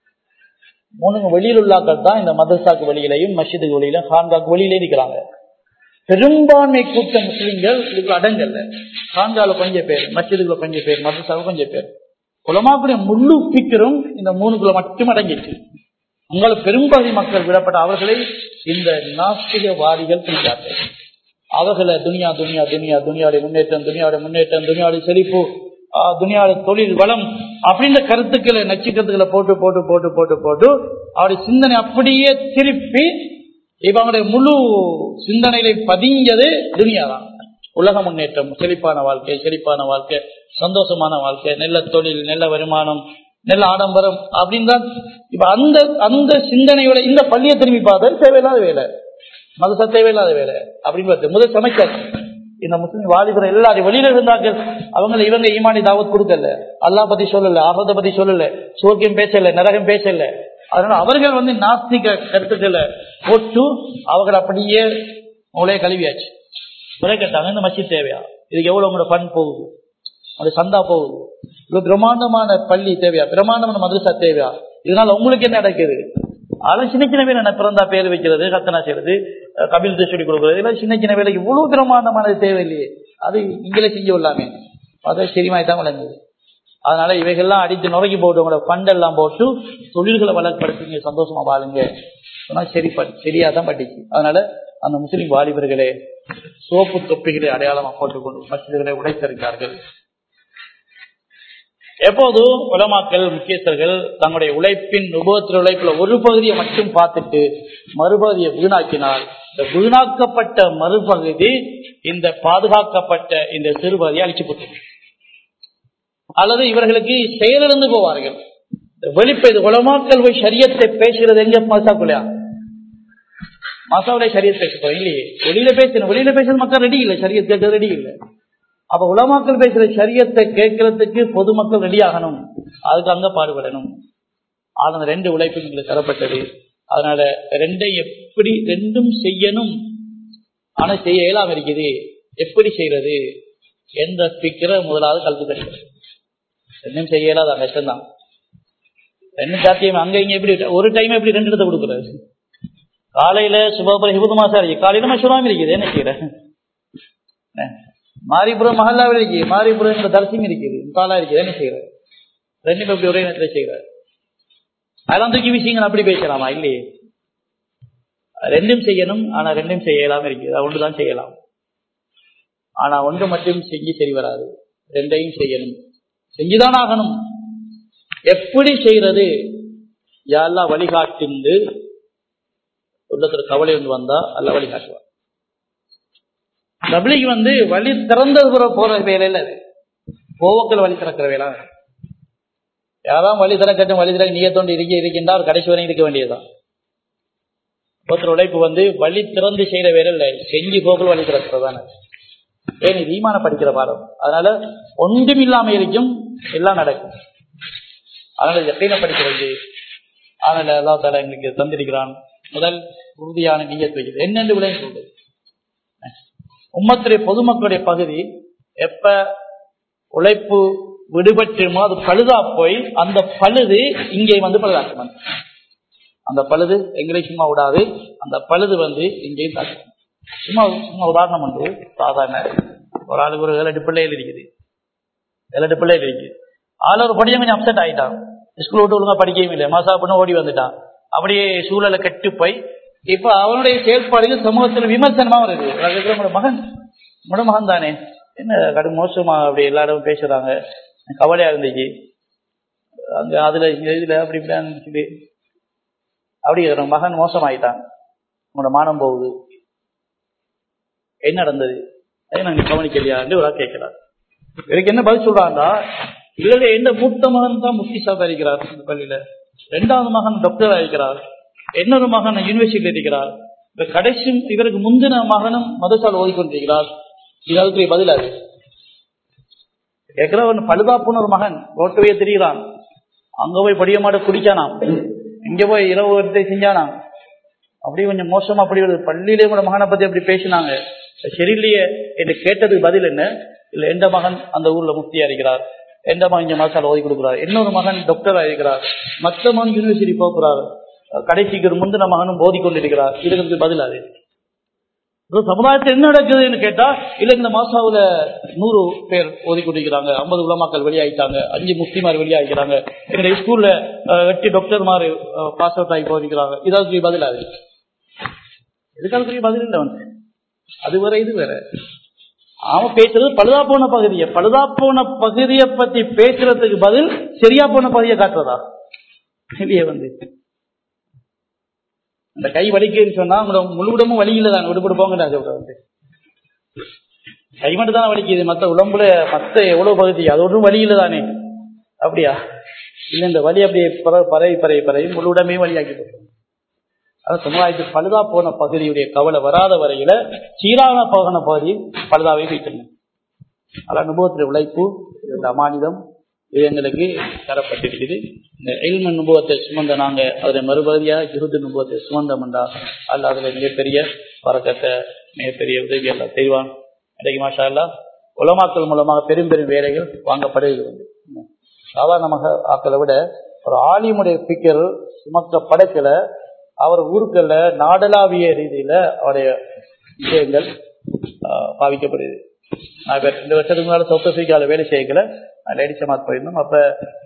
மூணுக்கு வெளியில் உள்ள ஆக்கள் தான் இந்த மதரசாக்கு வெளியிலையும் மஸ்ஜிதுக்கு வெளியிலும் ஹான்காக்கு வெளியிலே இருக்கிறாங்க பெரும்பான்மை கூட்ட முஸ்லிம்கள் இதுக்குள்ள அடங்கல்ல ஹான்கால கொஞ்சம் பேர் மஸ்ஜிதுக்குள்ள கொஞ்சம் பேர் மதரசாவுக்கு கொஞ்சம் பேர் குலமாக்குடைய முழு பிக்கரும் இந்த மூணுக்குள்ள மட்டும் அடங்கிச்சு உங்களை பெரும்பகுதி மக்கள் விடப்பட்ட அவர்களை இந்த நாஸ்திகவாதிகள் பிடித்தார்கள் அவர்களை துனியா துனியா துனியா துனியாவுடைய முன்னேற்றம் துனியாவுடைய முன்னேற்றம் துனியாவுடைய செழிப்பு துனியாவுடைய தொழில் வளம் அப்படின்ற கருத்துக்களை நச்சுக்கருத்துக்களை போட்டு போட்டு போட்டு போட்டு போட்டு அவருடைய சிந்தனை அப்படியே திருப்பி இப்ப அவங்களுடைய முழு சிந்தனையில பதிஞ்சது துனியா தான் உலக முன்னேற்றம் செழிப்பான வாழ்க்கை செழிப்பான வாழ்க்கை சந்தோஷமான வாழ்க்கை நல்ல தொழில் நல்ல வருமானம் நல்ல ஆடம்பரம் அப்படின்னு தான் இப்ப அந்த அந்த சிந்தனையோட இந்த பள்ளியை திரும்பி பார்த்தது தேவையில்லாத வேலை மதச தேவையில்லாத வேலை அப்படின்னு பார்த்து முதல் சமைக்க இந்த முஸ்லிம் வாலிபர் எல்லாரும் வெளியில இருந்தார்கள் அவங்க இவங்க ஈமானி தாவத் கொடுக்கல அல்லா பத்தி சொல்லல ஆபத்தை பத்தி சொல்லல சோக்கியம் பேசல நரகம் பேசல அதனால அவர்கள் வந்து நாஸ்திக கருத்துக்களை போட்டு அவர்கள் அப்படியே உங்களே கழுவியாச்சு முறை கேட்டாங்க இந்த மசித் தேவையா இதுக்கு எவ்வளவு உங்களோட பண் போகுது உங்களோட சந்தா போகுது இவ்வளவு பிரம்மாண்டமான பள்ளி தேவையா பிரம்மாண்டமான மதுரசா தேவையா இதனால உங்களுக்கு என்ன நடக்குது அதெல்லாம் சின்ன சின்ன வேலை பிறந்தா பேர் வைக்கிறது கத்தனா செய்யறது கபில் சொல்லி கொடுக்கறது இதெல்லாம் சின்ன சின்ன வேலைக்கு இவ்வளவு பிரமாண்டமானது தேவையில்லையே அது இங்கே செஞ்சு விடலாமே அதை சரிமாய் தான் விளங்குது அதனால இவைகள்லாம் அடித்து நுரைக்கி போட்டு உங்களோட ஃபண்டெல்லாம் போட்டு தொழில்களை வளர்ப்படுத்துங்க சந்தோஷமா வாழுங்க சொன்னா சரி சரியா தான் பட்டுச்சு அதனால அந்த முஸ்லிம் வாலிபர்களே சோப்பு தொப்பிகளை அடையாளமா போட்டுக்கொண்டு மசிதர்களை உடைத்திருக்கிறார்கள் எப்போதும் உலமாக்கள் முக்கியஸ்தர்கள் தங்களுடைய உழைப்பின் உபோத்திர உழைப்புல ஒரு பகுதியை மட்டும் பார்த்துட்டு மறுபகுதியை வீணாக்கினால் இந்த வீணாக்கப்பட்ட மறுபகுதி இந்த பாதுகாக்கப்பட்ட இந்த சிறுபகுதியை அழிச்சு போட்டு அல்லது இவர்களுக்கு செயலிழந்து போவார்கள் வெளிப்ப இது உலமாக்கள் போய் சரியத்தை பேசுறது எங்க மசாக்குள்ளையா மசாவுடைய சரியத் பேச போறோம் இல்லையே வெளியில பேசணும் வெளியில பேசுறது மக்கள் ரெடி இல்லை சரியத் கேட்க ரெடி இல்லை அப்ப உலமாக்கள் பேசுற சரியத்தை கேட்கறதுக்கு பொதுமக்கள் ரெடி ஆகணும் அதுக்கு அங்க பாடுபடணும் ஆனா ரெண்டு உழைப்பு எங்களுக்கு தரப்பட்டது அதனால ரெண்டை எப்படி ரெண்டும் செய்யணும் ஆனா செய்ய இயலாம இருக்குது எப்படி செய்யறது எந்த ஸ்பீக்கரை முதலாவது கலந்து கிடைக்கிறது ரெண்டும் செய்ய இயலாத கஷ்டம்தான் ரெண்டு சாத்தியம் அங்க இங்க எப்படி ஒரு டைம் எப்படி ரெண்டு இடத்த கொடுக்குறது காலையில சுபபுர ஹிபுது மாசம் இருக்கு காலையில மசுராமி இருக்குது என்ன செய்யற மாரிபுரம் மஹல்லாவில் இருக்கு மாரிபுரம் தரிசியம் இருக்குது காலா இருக்குது என்ன செய்யற ரெண்டு எப்படி ஒரே நேரத்தில் செய்யற அதெல்லாம் தூக்கி விஷயங்கள் அப்படி பேசலாமா இல்லையே ரெண்டும் செய்யணும் ஆனா ரெண்டும் செய்யலாம இருக்குது ஒன்றுதான் செய்யலாம் ஆனா ஒன்று மட்டும் செஞ்சு சரி வராது ரெண்டையும் செய்யணும் செஞ்சுதான் ஆகணும் எப்படி செய்யறது யாரெல்லாம் வழிகாட்டிந்து உள்ளத்துல கவலை வந்து வந்தா அல்ல வழிகாட்டுவார் தபிலிக்கு வந்து வழி திறந்தது பிற போற வேலையில அது போவக்கள் வழி திறக்கிற வேலை யாராம் வழி திறக்கட்டும் வழி திறக்க நீயத்தோண்டு இருக்க இருக்கின்றா அவர் கடைசி வரையும் இருக்க வேண்டியதுதான் ஒருத்தர் உழைப்பு வந்து வழி திறந்து செய்யற வேலை இல்லை செஞ்சு போக்கள் வழி திறக்கிறதான ஏன் இது ஈமான படிக்கிற பாடம் அதனால ஒன்றும் இல்லாம இருக்கும் எல்லாம் நடக்கும் அதனால எத்தனை படிக்கிறது அதனால அல்லா தாலா எங்களுக்கு தந்திருக்கிறான் முதல் உறுதியான நீயத்து வைக்கிறது என்னென்று விளைய சொல்றது உம்மத்துடைய பொதுமக்களுடைய பகுதி எப்ப உழைப்பு விடுபட்டுமோ அது பழுதா போய் அந்த பழுது இங்கே வந்து பழுதாக்கும் அந்த பழுது எங்களை சும்மா விடாது அந்த பழுது வந்து இங்கேயும் தாக்கும் சும்மா சும்மா உதாரணம் வந்து சாதாரண ஒரு ஆளுக்கு ஒரு ஏழு எட்டு பிள்ளைகள் இருக்குது ஏழு எட்டு பிள்ளைகள் இருக்குது ஆள் ஒரு படியும் கொஞ்சம் அப்செட் ஆகிட்டான் ஸ்கூல் விட்டு ஒழுங்கா படிக்கவும் இல்லை மாசா பண்ண ஓடி வந்துட்டான் அப்படியே சூழலை கட்டு போய் இப்ப அவனுடைய செயல்பாடுகள் சமூகத்தில் விமர்சனமா வருது நம்மளோட மகன் நம்மளோட மகன் தானே என்ன கடும் மோசமா அப்படி எல்லாரும் பேசுறாங்க கவலையா இருந்துச்சு அங்க அதுல இங்க இதுல அப்படி இப்படின்னு இருந்துச்சு அப்படி மகன் மோசமாயிட்டான் உங்களோட மானம் போகுது என்ன நடந்தது அதை நாங்க கவனிக்கலையா ஒரு ஆள் கேட்கிறார் இதுக்கு என்ன பதில் சொல்றாங்களா இல்ல எந்த மூத்த மகன் தான் முக்தி சாப் இருக்கிறார் இந்த பள்ளியில ரெண்டாவது மகன் டாக்டர் இருக்கிறார் இன்னொரு மகன் யூனிவர்சிட்டியில் இருக்கிறார் இப்ப கடைசி இவருக்கு முந்தின மகனும் மதசால் ஓதிக்கொண்டிருக்கிறார் இது அதுக்கு பதில் அது கேட்கிறவன் பழுதாப்புன்னு ஒரு மகன் ரோட்டுவே தெரிகிறான் அங்க போய் படிய மாட்ட குடிக்கானாம் இங்க போய் இரவு ஒருத்தை செஞ்சானாம் அப்படி கொஞ்சம் மோசமா அப்படி ஒரு பள்ளியிலே கூட மகனை பத்தி அப்படி பேசினாங்க சரியில்லையே என்று கேட்டதுக்கு பதில் என்ன இல்ல எந்த மகன் அந்த ஊர்ல முக்தியா இருக்கிறார் எந்த மகன் இங்க மாசால ஓதி கொடுக்கிறார் இன்னொரு மகன் டாக்டரா இருக்கிறார் மற்ற மகன் யூனிவர்சிட்டி போகிறார் கடைசிக்கு முந்தின மகனும் போதி கொண்டிருக்கிறார் இதுக்கு பதில் அது சமுதாயத்தில் என்ன நடக்குதுன்னு கேட்டா இல்ல இந்த மாசாவுல நூறு பேர் ஓதி கொண்டிருக்கிறாங்க ஐம்பது உலமாக்கள் வெளியாயிட்டாங்க அஞ்சு முஸ்லிமார் வெளியாகிறாங்க எங்களுடைய ஸ்கூல்ல எட்டு டாக்டர்மார் பாஸ் அவுட் ஆகி போதிக்கிறாங்க இதாவது பதில் அது எதுக்காக பதில் இல்லை வந்து அது வேற இது வேற அவன் பேசுறது பழுதா போன பகுதியை பழுதா போன பகுதியை பத்தி பேசுறதுக்கு பதில் சரியா போன பகுதியை காட்டுறதா இல்லையே வந்து அந்த கை வலிக்குன்னு சொன்னா உங்களோட முழுவிடமும் வலியில தான் விடுபடு போங்க வந்து கை மட்டும் தான் வலிக்குது மத்த உடம்புல மத்த எவ்வளவு பகுதி அது ஒன்றும் வலியில தானே அப்படியா இல்ல இந்த வலி அப்படியே பரவி பரவி பரவி முழு உடம்பையும் வழியாக்கி போட்டோம் அது சமுதாயத்துக்கு பழுதா போன பகுதியுடைய கவலை வராத வரையில சீரான போகன பகுதி பழுதாவே வைக்கணும் அது அனுபவத்தில் உழைப்பு இந்த அமானிதம் இது எங்களுக்கு தரப்பட்டிருக்குது இந்த எல்ம அனுபவத்தை சுமந்த நாங்க அதனை மறுபடியா ஜுருது அனுபவத்தை சுமந்தோம்டா அல்ல அதுல மிகப்பெரிய வரக்கத்தை மிகப்பெரிய உதவி எல்லாம் செய்வான் இன்றைக்கு மாஷா அல்லா உலமாக்கள் மூலமாக பெரும் பெரும் வேலைகள் வாங்கப்படுகிறது சாதாரணமாக ஆக்களை விட ஒரு ஆலிமுடைய பிக்கர் சுமக்க படைக்கல அவர் ஊருக்கள்ல நாடளாவிய ரீதியில அவருடைய விஷயங்கள் பாவிக்கப்படுது நான் இப்ப ரெண்டு வருஷத்துக்கு முன்னால சவுத் ஆப்பிரிக்கால வேலை செய்யல நான் லேடி சமாத் போயிருந்தோம் அப்ப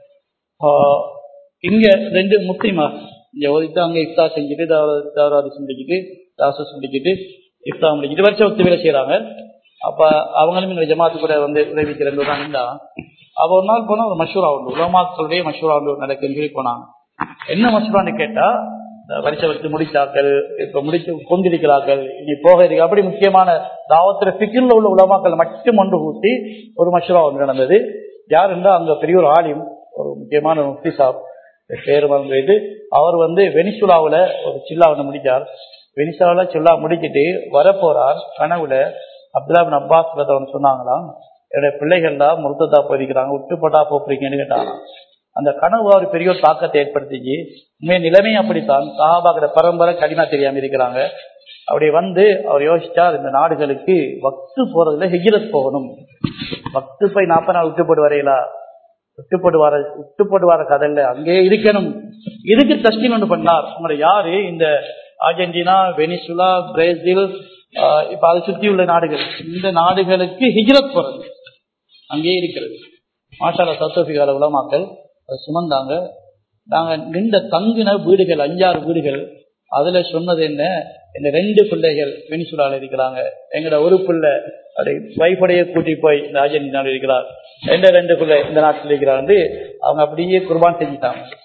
இங்க ரெண்டு முஸ்லீமா இங்க ஓதிட்டு அங்க இஃப்தா செஞ்சுட்டு தவறாது முடிக்கிட்டு தாசஸ் முடிக்கிட்டு இஃப்தா முடிக்கிட்டு வருஷம் ஒத்து வேலை செய்யறாங்க அப்ப அவங்களும் இந்த ஜமாத்து கூட வந்து உதவிக்கு ரெண்டு தான் இருந்தா அவ ஒரு நாள் போனா ஒரு மஷூரா உண்டு உலமாக்களுடைய மஷூரா உண்டு நடக்குன்னு சொல்லி போனாங்க என்ன மஷூரான்னு கேட்டா வரிசை வச்சு முடிச்சாக்கள் இப்ப முடிச்சு கொண்டிருக்கிறார்கள் இனி போக இருக்கு அப்படி முக்கியமான தாவத்திர பிக்கில் உள்ள உலமாக்கள் மட்டும் ஒன்று கூட்டி ஒரு மஷூரா ஒன்று நடந்தது யார் என்றா அங்க பெரிய ஒரு ஆலிம் ஒரு முக்கியமான முஃப்தி சாப் பேர் மறந்து அவர் வந்து வெனிசுலாவுல ஒரு சில்லா ஒன்று முடிச்சார் வெனிசுலாவுல சில்லா முடிச்சிட்டு வரப்போறார் கனவுல அப்துல்லாபின் அப்பாஸ் ஒன்று சொன்னாங்களாம் என்னுடைய பிள்ளைகள்லாம் முருத்தத்தா போயிருக்கிறாங்க விட்டுப்பட்டா போறீங்கன்னு கேட்டாங்க அந்த கனவு ஒரு பெரிய ஒரு தாக்கத்தை ஏற்படுத்திச்சு உண்மைய நிலைமை அப்படித்தான் சஹாபாக்கிற பரம்பரை கடினா தெரியாம இருக்கிறாங்க அப்படி வந்து அவர் யோசிச்சார் இந்த நாடுகளுக்கு வக்து போறதுல ஹிஜ்ரத் போகணும் வக்து போய் நாற்பது நாள் விட்டுப்பட்டு வரையிலா விட்டுப்பட்டு வர விட்டுப்பட்டு வர கதையில அங்கேயே இருக்கணும் இதுக்கு தஸ்டிம் ஒன்று பண்ணார் உங்களை யாரு இந்த அர்ஜென்டினா வெனிசுலா பிரேசில் இப்ப அதை சுத்தி உள்ள நாடுகள் இந்த நாடுகளுக்கு ஹிஜ்ரத் போறது அங்கேயே இருக்கிறது மாஷாலா சத்தோபிகால உலமாக்கள் சுமந்தாங்க நாங்க நின்ற தங்கின வீடுகள் அஞ்சாறு வீடுகள் அதுல சொன்னது என்ன இந்த ரெண்டு பிள்ளைகள் வெனிசுலால இருக்கிறாங்க எங்கட ஒரு பிள்ளை அப்படி வைஃபடைய கூட்டி போய் இந்த அர்ஜென்டினாவில் இருக்கிறார் ரெண்டு ரெண்டு பிள்ளை இந்த நாட்டில் இருக்கிறார் வந்து அவங்க அப்படியே குர்பான் செஞ்சுட்டாங்க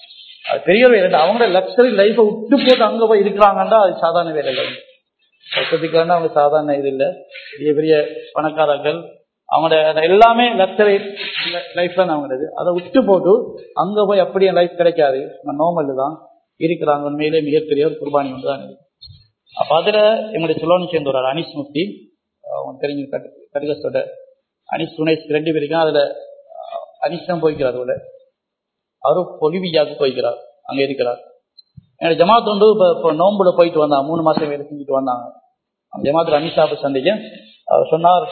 அது பெரிய ஒரு வேலை அவங்களோட லக்ஸரி லைஃபை விட்டு போட்டு அங்க போய் இருக்கிறாங்கன்னா அது சாதாரண வேலை இல்லை வசதிக்கான அவங்க சாதாரண இது இல்லை பெரிய பெரிய பணக்காரர்கள் அவங்களோட எல்லாமே லக்ஸரி லைஃப் தான் அவங்களது அதை விட்டு போட்டு அங்க போய் அப்படியே லைஃப் கிடைக்காது நோமல் தான் இருக்கிறாங்க உண்மையிலே மிகப்பெரிய ஒரு குர்பானி ஒன்று தான் இது அப்ப அதுல எங்களுடைய சொல்லணும் சேர்ந்து ஒரு அனிஸ் முஃப்தி அவங்க தெரிஞ்சு கடுகஸோட அனிஸ் சுனேஷ் ரெண்டு பேருக்கும் அதுல அனிஸ் தான் போய்க்கிறார் அதுல அவரும் பொலிவியாவுக்கு போய்க்கிறார் அங்க இருக்கிறார் என்னோட ஜமாத் வந்து இப்ப இப்போ நோம்புல போயிட்டு வந்தாங்க மூணு மாசம் வேலை செஞ்சுட்டு வந்தாங்க அந்த ஜமாத்துல அனிஷாப்பை சந்திச்சேன் அவர் சொன்னார்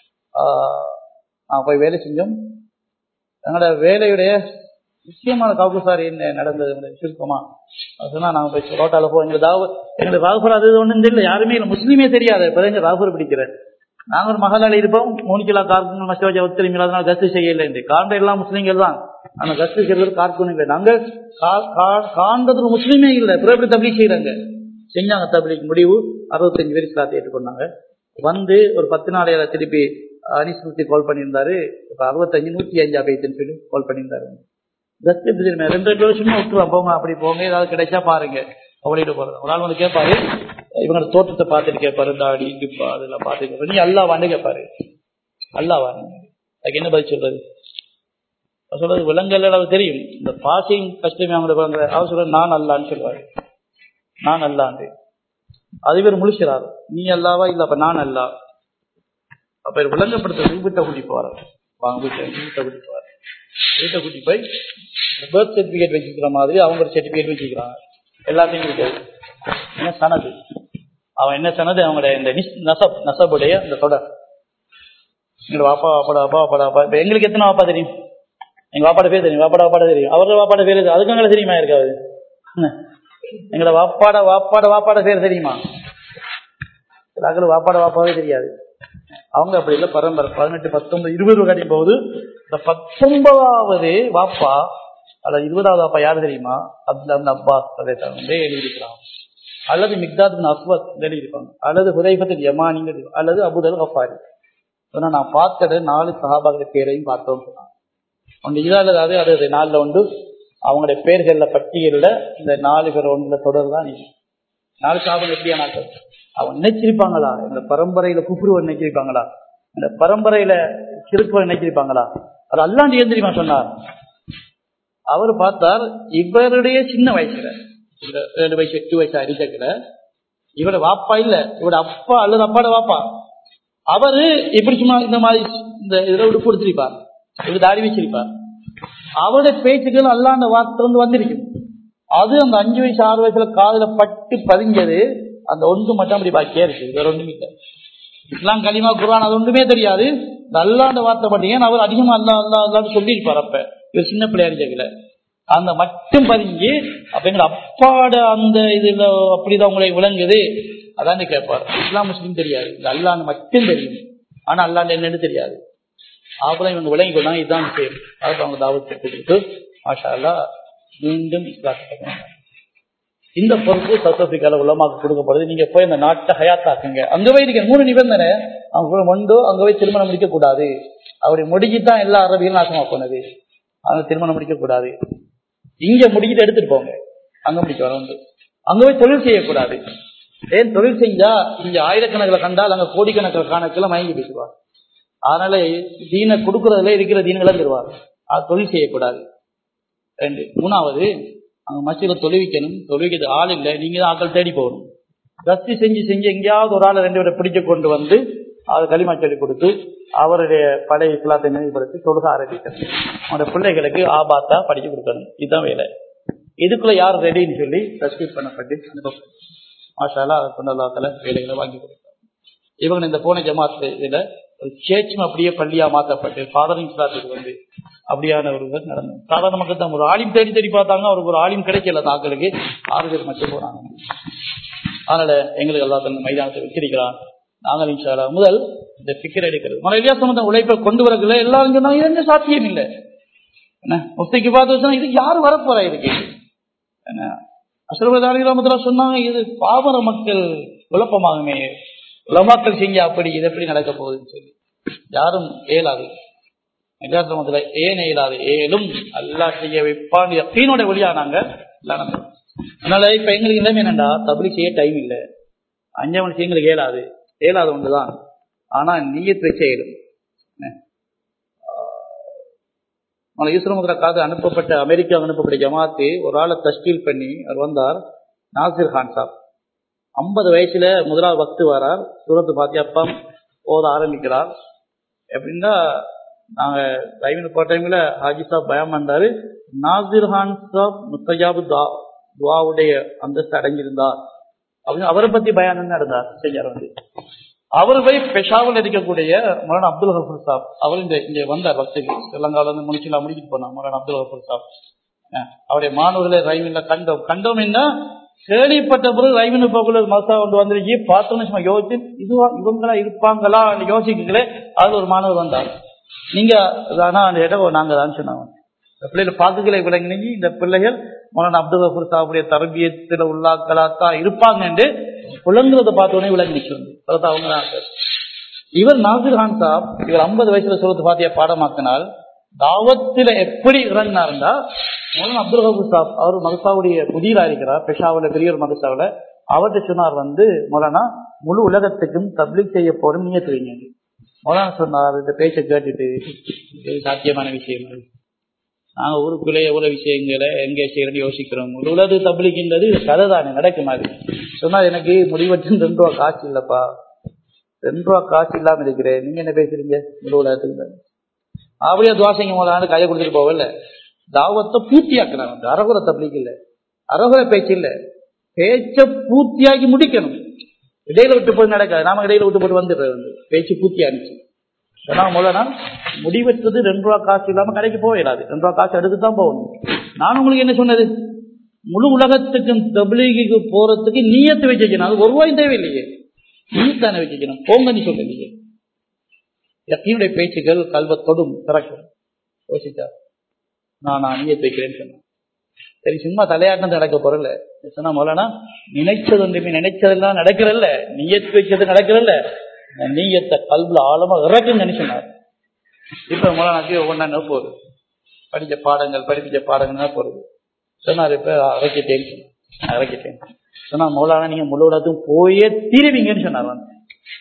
நான் போய் வேலை செஞ்சோம் எங்களோட வேலையுடைய முக்கியமான காப்பு சார் என்ன நடந்தது சுருக்கமா சொன்னா நாங்க போய் ரோட்டால போ எங்களுக்கு தாவ எங்களுக்கு ராகுபர் அது ஒன்றும் தெரியல யாருமே இல்லை முஸ்லீமே தெரியாது இப்போ எங்க ராகுபர் பிடிக்கிறேன் நாங்க ஒரு மகளால் இருப்போம் மூணு கிலோ கார்குன் மசோஜா ஒத்துழைமை அதனால கஸ்து செய்யல காண்ட எல்லாம் முஸ்லீம்கள் தான் அந்த கஸ்து செய்யறது கார்குன் இல்லை நாங்க காண்றது முஸ்லீமே இல்லை பிறகு எப்படி தபிலி செய்யறாங்க செஞ்சாங்க தபிலிக்கு முடிவு அறுபத்தஞ்சு பேர் இஸ்லாத்தை ஏற்றுக்கொண்டாங்க வந்து ஒரு பத்து நாளையில திருப்பி அனிஸ்மூர்த்தி கால் பண்ணியிருந்தாரு இப்ப அறுபத்தஞ்சு நூத்தி அஞ்சா பேத்துன்னு சொல்லி கால் பண்ணியிருந்தாரு கஸ்ட் எப்படி தெரியுமா ரெண்டு ரெண்டு வருஷமா விட்டுருவா போங்க அப்படி போங்க ஏதாவது கிடைச்சா பாருங்க அவளிட்டு போறது ஒரு ஆள் வந்து கேட்பாரு இவங்க தோட்டத்தை பார்த்துட்டு கேட்பாரு தாடி டிப்பா அதெல்லாம் பார்த்துட்டு நீ அல்லா வாண்டு கேட்பாரு அல்லா வாங்க அதுக்கு என்ன பதில் சொல்றது சொல்றது விலங்கல் அளவு தெரியும் இந்த பாசிங் கஷ்டமே அவங்களுக்கு அவர் சொல்ற நான் அல்லான்னு சொல்லுவாரு நான் அல்லாண்டு அது பேர் முழிச்சிறாரு நீ அல்லாவா இல்ல அப்ப நான் அல்லா அப்ப விளங்கப்படுத்த வீட்டை கூட்டி போறாரு வாங்க வீட்டை வீட்டை கூட்டி போறாரு வீட்டை கூட்டி போய் பர்த் சர்டிபிகேட் வச்சுக்கிற மாதிரி அவங்க ஒரு சர்டிபிகேட் வச்சுக்கிறாங்க எல்லாத்தையும் இருக்காது என்ன சனது அவன் என்ன சனது அவங்களோட இந்த நசப் நசபுடைய இந்த தொடர் எங்களோட வாப்பா வாப்பாடா வாப்பா வாப்பாடா வாப்பா இப்ப எங்களுக்கு எத்தனை வாப்பா தெரியும் எங்க வாப்பாட பேர் தெரியும் வாப்பாட வாப்பாட தெரியும் அவரோட வாப்பாட பேர் அதுக்கு எங்களை தெரியுமா இருக்காது எங்களோட வாப்பாட வாப்பாட வாப்பாட பேர் தெரியுமா சில வாப்பாட வாப்பாவே தெரியாது அவங்க அப்படி இல்லை பரம்பரை பதினெட்டு பத்தொன்பது இருபது கடையும் போகுது இந்த பத்தொன்பதாவது வாப்பா அல்லது இருபதாவது வாப்பா யாரு தெரியுமா அப்துல்லா அப்பாஸ் அதை தகுந்தே எழுதியிருக்கிறாங்க அல்லது மிக்தாத் அஸ்வத் எழுதியிருப்பாங்க அல்லது ஹுதைபத்தில் யமானிங்க அல்லது அபுதல் கஃபாரி சொன்னா நான் பார்த்தது நாலு சகாபாக்கள் பேரையும் பார்த்தோம் சொன்னாங்க ஒன்று இதால் அது அது நாளில் உண்டு அவங்களுடைய பேர்கள்ல பட்டியலில் இந்த நாலு பேர் ஒன்றுல தொடர் தான் நாலு சாபம் எப்படியா நாட்கள் அவன் நினைச்சிருப்பாங்களா இந்த பரம்பரையில குப்புருவ நினைச்சிருப்பாங்களா இந்த பரம்பரையில கிருக்குவ நினைச்சிருப்பாங்களா அது அல்லாண்டு ஏன் தெரியுமா சொன்னார் அவர் பார்த்தார் இவருடைய சின்ன வயசுல ரெண்டு வயசு எட்டு வயசு அரிசக்கில் இவரோட வாப்பா இல்ல இவரோட அப்பா அல்லது அப்பாட வாப்பா அவரு எப்படி சும்மா இந்த மாதிரி இந்த இதுல உடுப்பு கொடுத்திருப்பார் இவர் தாடி வச்சிருப்பார் அவருடைய பேச்சுக்கள் அல்லாண்ட வார்த்தை வந்திருக்கும் அது அந்த அஞ்சு வயசு ஆறு வயசுல காதுல பட்டு பதிஞ்சது அந்த ஒன்று மட்டும் அப்படி பாக்கியா இருக்கு வேற ஒண்ணுமே இல்லை இஸ்லாம் கலிமா குரான் அது ஒன்றுமே தெரியாது அல்லாண்ட வார்த்தை பட்டீங்க அவர் அதிகமா அல்லா அல்லா அல்லான்னு சொல்லியிருப்பார் அப்ப இவர் சின்ன பிள்ளையார் ஜெகல அந்த மட்டும் பதிஞ்சு அப்ப எங்க அப்பாட அந்த இதுல அப்படிதான் உங்களை விளங்குது அதான் கேட்பார் இஸ்லாம் முஸ்லீம் தெரியாது இந்த அல்லான்னு மட்டும் தெரியும் ஆனா அல்லாண்டு என்னன்னு தெரியாது அப்பதான் இவங்க விளங்கி கொள்ளாங்க இதுதான் விஷயம் அதுக்கு அவங்க தாவத்தை கொடுத்து மாஷா அல்லா மீண்டும் இஸ்லாத்துக்கு இந்த பொறுப்பு சவுத் ஆப்பிரிக்கால உள்ளமாக்கு கொடுக்கப்படுது நீங்க போய் அந்த நாட்டை ஹயாத்தாக்குங்க அங்க போய் இருக்க மூணு நிபந்தனை அவங்க மொண்டோ அங்க போய் திருமணம் முடிக்க கூடாது அப்படி முடிக்கித்தான் எல்லா அரபியும் நாசமா போனது அங்க திருமணம் முடிக்க கூடாது இங்க முடிக்கிட்டு எடுத்துட்டு போங்க அங்க முடிக்க வர அங்க போய் தொழில் செய்யக்கூடாது ஏன் தொழில் செஞ்சா இங்க ஆயிரக்கணக்கில் கண்டால் அங்க கோடிக்கணக்கில் கணக்கில் மயங்கி பேசுவார் அதனால தீனை கொடுக்கறதுல இருக்கிற தீன்களை தருவார் அது தொழில் செய்யக்கூடாது ரெண்டு மூணாவது அங்க மசித தொழுவிக்கணும் தொழுவிக்கிறது ஆள் இல்லை நீங்க தான் ஆட்கள் தேடி போகணும் கஸ்தி செஞ்சு செஞ்சு எங்கேயாவது ஒரு ஆளை ரெண்டு பேரை பிடிச்சு கொண்டு வந்து அதை களிமா சொல்லி கொடுத்து அவருடைய பழைய இஸ்லாத்தை நினைவுபடுத்தி தொழுக ஆரம்பிக்கணும் அவனுடைய பிள்ளைகளுக்கு ஆபாத்தா படிச்சு கொடுக்கணும் இதுதான் வேலை இதுக்குள்ள யார் ரெடின்னு சொல்லி சப்ஸ்கிரைப் பண்ணப்பட்டு அனுப்பப்படும் மாஷாலா அதை கொண்டு அல்லாத்துல வேலைகளை வாங்கி கொடுத்தாங்க இவங்க இந்த போன ஜமாத்து இதுல ஒரு சேர்ச்சும் அப்படியே பள்ளியா மாற்றப்பட்டு ஃபாதரிங் கிளாஸுக்கு வந்து அப்படியான ஒரு இது நடந்தது சாதாரண மக்கள் தான் ஒரு ஆலிம் தேடி தேடி பார்த்தாங்க அவருக்கு ஒரு ஆலிம் கிடைக்கல தாக்களுக்கு ஆறு பேர் மட்டும் போனாங்க அதனால எங்களுக்கு எல்லா தன் மைதானத்தை வச்சிருக்கிறான் நாங்கள் இன்ஷாலா முதல் இந்த பிக்கர் எடுக்கிறது மன இல்லையா சம்பந்தம் உழைப்பை கொண்டு வரக்குள்ள எல்லாரும் சொன்னாங்க இது எந்த சாத்தியம் இல்லை என்ன முஸ்திக்கு பார்த்து வச்சா இது யாரு வரப்போறா இதுக்கு என்ன அசரபதாரி ராமத்துல சொன்னாங்க இது பாமர மக்கள் குழப்பமாகுமே உலமாக்கள் செஞ்ச அப்படி இது எப்படி நடக்க போகுதுன்னு சொல்லி யாரும் இயலாது நிஜாசிரமத்துல ஏன் இயலாது ஏலும் அல்லா செய்ய வைப்பான் யக்கீனோட வழியானாங்க எல்லாம் நம்ம அதனால இப்ப எங்களுக்கு நிலைமை என்னண்டா தபிலி செய்ய டைம் இல்லை அஞ்சு மணி எங்களுக்கு ஏலாது ஏலாது ஒன்றுதான் ஆனா நீயத் வச்சே ஏழும் ஈஸ்வரமுகரக்காக அனுப்பப்பட்ட அமெரிக்கா அனுப்பப்பட்ட ஜமாத்து ஒரு ஆளை தஸ்கீல் பண்ணி அவர் வந்தார் நாசிர் கான் சாப் ஐம்பது வயசுல முதலாவது வக்து வரார் சூரத்து பாத்தி அப்பா ஓத ஆரம்பிக்கிறார் எப்படின்னா நாங்க டைமில் போட்ட டைம்ல ஹாஜி சாப் பயம் பண்ணாரு நாசிர் கான் சாப் முத்தஜாபு துவாவுடைய அந்தஸ்து அடைஞ்சிருந்தார் அப்படின்னு அவரை பத்தி பயானம் நடந்தார் செஞ்சார் வந்து அவர் போய் பெஷாவில் இருக்கக்கூடிய மொலான அப்துல் ஹபூர் சாப் அவர் இந்த இங்க வந்தார் வசதி ஸ்ரீலங்காவில இருந்து முடிச்சுலாம் முடிக்கிட்டு போனார் மொலான அப்துல் ஹபூர் சாப் அவருடைய மாணவர்களை ரைமின்ல கண்டோம் கண்டோம் என்ன கேள்விப்பட்ட பிறகு ரைமின் போக்குள்ள மசா கொண்டு வந்திருக்கி பார்த்தோன்னு சும்மா யோசிச்சு இதுவா இவங்களா இருப்பாங்களா யோசிக்கங்களே அதுல ஒரு மாணவர் வந்தார் நீங்க ஆனா அந்த இடம் நாங்க தான் சொன்னாங்க இந்த பிள்ளைகள் பாக்குகளை விளங்கினீங்க இந்த பிள்ளைகள் மொலான அப்துல் ஹபூர் சாவுடைய தரபியத்துல உள்ளாக்களாத்தான் இருப்பாங்க என்று புலங்குறத பார்த்தோடனே விளங்கி நிற்கிறது அவங்க தான் இவர் நாசிர் கான் சாப் இவர் ஐம்பது வயசுல சொல்றது பாத்திய பாடமாக்கினால் தாவத்துல எப்படி இறங்கினாருந்தா மௌலான அப்துல் ஹபூர் சாப் அவர் மதசாவுடைய புதியலா இருக்கிறார் பெஷாவுல பெரிய ஒரு மதசாவில அவர்கிட்ட சொன்னார் வந்து மௌலானா முழு உலகத்துக்கும் தப்லீக் செய்ய போறோம் நீங்க தெரியுங்க மௌலானா சொன்னார் இந்த பேச்சை கேட்டுட்டு இது சாத்தியமான விஷயம் நாங்க ஊருக்குள்ளே எவ்வளவு விஷயங்களை எங்க செய்யறது யோசிக்கிறோம் முழு உலக தப்லிக்கின்றது கதை தானே நடக்கும் அது சொன்னா எனக்கு முடிவற்று ரெண்டு ரூபா காசு இல்லப்பா ரெண்டு ரூபா காசு இல்லாம இருக்கிறேன் நீங்க என்ன பேசுறீங்க முழு உலகத்துக்கு அப்படியே துவாசைங்க முதலாண்டு கையை கொடுத்துட்டு போகல தாவத்தை பூர்த்தியாக்குறாங்க அரகுர தப்ளிக் இல்ல அரகுர பேச்சு இல்ல பேச்ச பூர்த்தியாக்கி முடிக்கணும் இடையில விட்டு போய் நடக்காது நாம இடையில விட்டு போட்டு வந்துடுறது வந்து பேச்சு பூர்த்தியானுச்சு ஏன்னா முதல்ல முடிவெற்றது ரெண்டு ரூபா காசு இல்லாம கடைக்கு போயிடாது ரெண்டு ரூபா காசு எடுத்து தான் போகணும் நான் உங்களுக்கு என்ன சொன்னது முழு உலகத்துக்கு தபிலீகுக்கு போறதுக்கு நீயத்து வச்சுக்கணும் அது ஒரு ரூபாயும் தேவையில்லையே நீத்தானே வச்சுக்கணும் போங்க நீ சொல்லலையே யக்கீனுடைய பேச்சுகள் கல்வத்தொடும் திறக்கும் யோசிச்சா நான் நான் நீயத்து வைக்கிறேன்னு சொன்னேன் சரி சும்மா தலையாட்டம் நடக்க போறல சொன்னா முதலனா நினைச்சது ஒன்றுமே நினைச்சதெல்லாம் நடக்கிறல்ல நீயத்து வச்சது நடக்கிறல்ல நீயத்தை கல்வில ஆழமா இறக்குங்கன்னு சொன்னார் இப்ப மூலநாக்கு ஒவ்வொன்றா போகுது படிச்ச பாடங்கள் படிப்பிச்ச பாடங்கள் போறது சொன்னார் இப்ப இறக்கிட்டேன்னு சொன்னார் இறக்கிட்டேன் சொன்னா மௌலானா நீங்க முழு உலகத்துக்கும் போயே தீருவீங்கன்னு சொன்னார் வந்து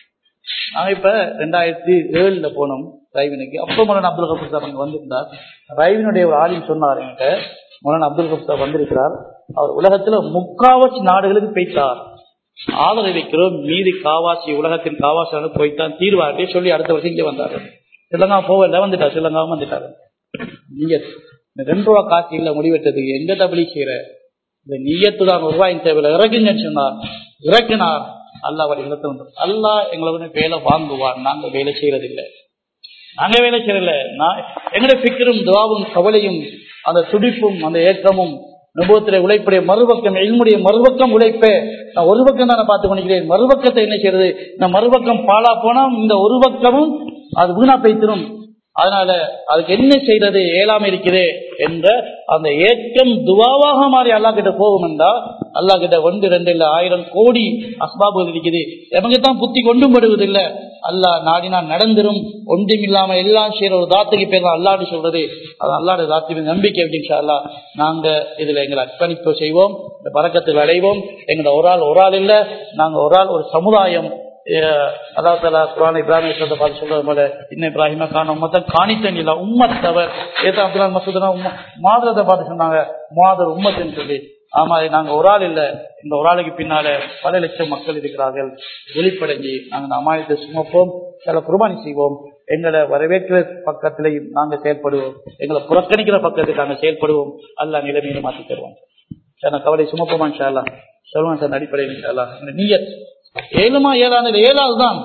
நாங்க இப்ப ரெண்டாயிரத்தி ஏழுல போனோம் ரைவினுக்கு அப்ப மௌலானா அப்துல் கபூர் சார் அங்க வந்திருந்தார் ரைவினுடைய ஒரு ஆளின் சொன்னார் என்கிட்ட மௌலானா அப்துல் கபூர் சார் வந்திருக்கிறார் அவர் உலகத்துல முக்காவாசி நாடுகளுக்கு போய்த்தார் ஆதரவு வைக்கிறோம் மீதி காவாசி உலகத்தின் காவாசி போய்த்தான் தீர்வார்ட்டே சொல்லி அடுத்த வருஷம் இங்கே வந்தாரு ஸ்ரீலங்கா போகல வந்துட்டார் ஸ்ரீலங்காவும் வந்துட்டாரு நீங்க ரெண்டு ரூபா காசு இல்ல முடிவெட்டதுக்கு எங்க தபலி செய்யற இந்த நீயத்துதான் ரூபாயின் தேவையில்ல இறக்குங்கன்னு சொன்னார் இறக்குனார் அல்லா அவர் இடத்துல வந்து அல்லா எங்களை வந்து வேலை வாங்குவார் நாங்க வேலை செய்யறது இல்லை நாங்க வேலை செய்யறதில்ல நான் எங்களுடைய பிக்கரும் துவாவும் கவலையும் அந்த துடிப்பும் அந்த ஏக்கமும் அனுபவத்திலே உழைப்புடைய மறுபக்கம் என்னுடைய மறுபக்கம் உழைப்பே நான் ஒரு பக்கம் தான் பார்த்து கொண்டிருக்கிறேன் மறுபக்கத்தை என்ன செய்யறது இந்த மறுபக்கம் பாலா போனா இந்த ஒரு பக்கமும் அது வீணா பைத்திரும் அதனால அதுக்கு என்ன செய்யறது ஏழாம இருக்கிறே என்ற அந்த ஏக்கம் துவாவாக மாறி அல்லா கிட்ட போகும் என்றால் அல்லா கிட்ட ஒன்று ரெண்டு இல்ல ஆயிரம் கோடி அஸ்பாபுகள் இருக்குது எவங்க தான் புத்தி கொண்டும் படுவதில்லை அல்லா நாடினா நடந்துரும் ஒன்றும் இல்லாம எல்லாம் செய்யற ஒரு தாத்துக்கு பேர் தான் அல்லாடு சொல்றது அது அல்லாடு தாத்து நம்பிக்கை அப்படின்னு அல்லா நாங்க இதுல எங்களை அர்ப்பணிப்பு செய்வோம் இந்த பறக்கத்தில் அடைவோம் எங்களோட ஒரு ஆள் ஒரு ஆள் இல்ல நாங்க ஒரு ஆள் ஒரு சமுதாயம் அதாவது குரான் இப்ராஹிம் பார்த்து சொல்றது போல இன்னும் இப்ராஹிமா காண உம்மத்தை காணித்தன் இல்ல உம்மத்தவர் ஏதோ அப்துல்லா மசூதனா மாதத்தை பார்த்து சொன்னாங்க மாதர் உம்மத்துன்னு சொல்லி ஆமா நாங்க ஒரு ஆள் இல்ல இந்த ஒரு ஆளுக்கு பின்னால பல லட்சம் மக்கள் இருக்கிறார்கள் வெளிப்படைஞ்சி நாங்க இந்த அமாயத்தை சுமப்போம் சில குர்பானி செய்வோம் எங்களை வரவேற்கிற பக்கத்திலையும் நாங்க செயல்படுவோம் எங்களை புறக்கணிக்கிற பக்கத்துக்கு நாங்க செயல்படுவோம் அல்ல நிலைமையில மாற்றி தருவோம் சார் கவலை சுமப்போமா ஷாலா சொல்லுவான் சார் அடிப்படையில் ஷாலா நீயத் ஏழுமா ஏழாவது ஏழாவது தான்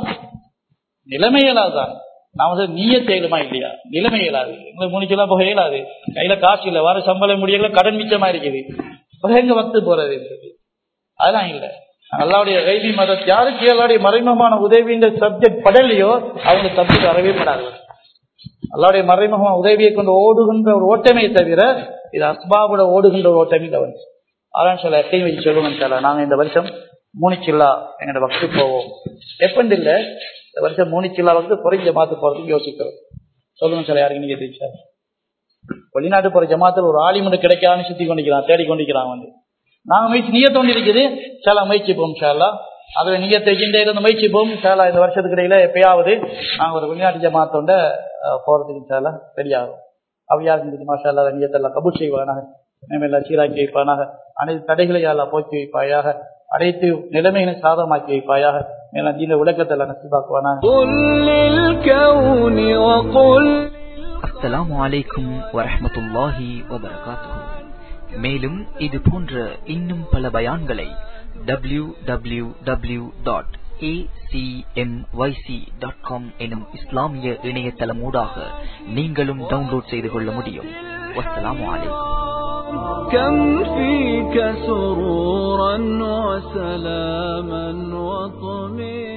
நிலைமை ஏழாது தான் நான் வந்து நீயத் ஏழுமா இல்லையா நிலைமை ஏழாது எங்களுக்கு மூணிக்கெல்லாம் போக இயலாது கையில காசு இல்லை வர சம்பளம் முடியல கடன் மிச்சமா இருக்குது எங்க வத்து போறது அதெல்லாம் இல்ல அல்லாவுடைய கைதி மதம் யாருக்கு எல்லாருடைய மறைமுகமான உதவின்ற சப்ஜெக்ட் படலையோ அவங்க சப்ஜெக்ட் வரவே படாது அல்லாவுடைய மறைமுகமான உதவியை கொண்டு ஓடுகின்ற ஒரு ஓட்டமே தவிர இது அஸ்பாபோட ஓடுகின்ற ஒரு ஓட்டமே தவிர அதான் சொல்ல எத்தையும் வச்சு சொல்லுங்க சார் நாங்க இந்த வருஷம் மூணிச்சில்லா எங்களோட வக்து போவோம் எப்பண்டு இல்ல இந்த வருஷம் மூணிச்சில்லா வந்து குறைஞ்ச மாத்து போறதுக்கு யோசிக்கிறோம் சொல்லுங்க சார் யாருக்கு நீங்க தெரியும் சார் வெளிநாட்டு போற ஜமாத்தில் ஒரு ஆலிமண்டு கிடைக்காதுன்னு சுத்தி கொண்டிருக்கிறான் தேடி கொண்டிருக்கிறான் வந்து நாங்க முயற்சி நீய தோண்டி இருக்குது சாலா முயற்சிப்போம் ஷாலா அதுல நீயத்தை இருந்து முயற்சிப்போம் ஷாலா இந்த வருஷத்துக்கு இடையில எப்பயாவது நாங்க ஒரு வெளிநாட்டு ஜமாத்தோண்ட அஹ், போறதுக்கு ஷாலா ரெடியாகும் அவையாருக்கு தெரியுமா ஷாலா நீயத்தெல்லாம் கபூல் செய்வானாக மேமெல்லாம் சீராக்கி வைப்பானாக அனைத்து தடைகளை எல்லாம் போக்கி வைப்பாயாக அனைத்து நிலைமைகளை சாதகமாக்கி வைப்பாயாக மேலாம் தீன விளக்கத்தெல்லாம் நசிபாக்குவானாக قل للكون وقل அஸ்ஸலாமு அலைக்கும் வரஹ்மத்துல்லாஹி வபரகாத்துஹு மேலும் இது போன்ற இன்னும் பல பயான்களை டபிள்யூ டபிள்யூ டபிள்யூ டாட் எனும் இஸ்லாமிய இணையதளமூடாக நீங்களும் டவுன்லோட் செய்து கொள்ள முடியும் வஸ்ஸலாமு அலைக்கும் كم فيك سرورا وسلاما وطمئنا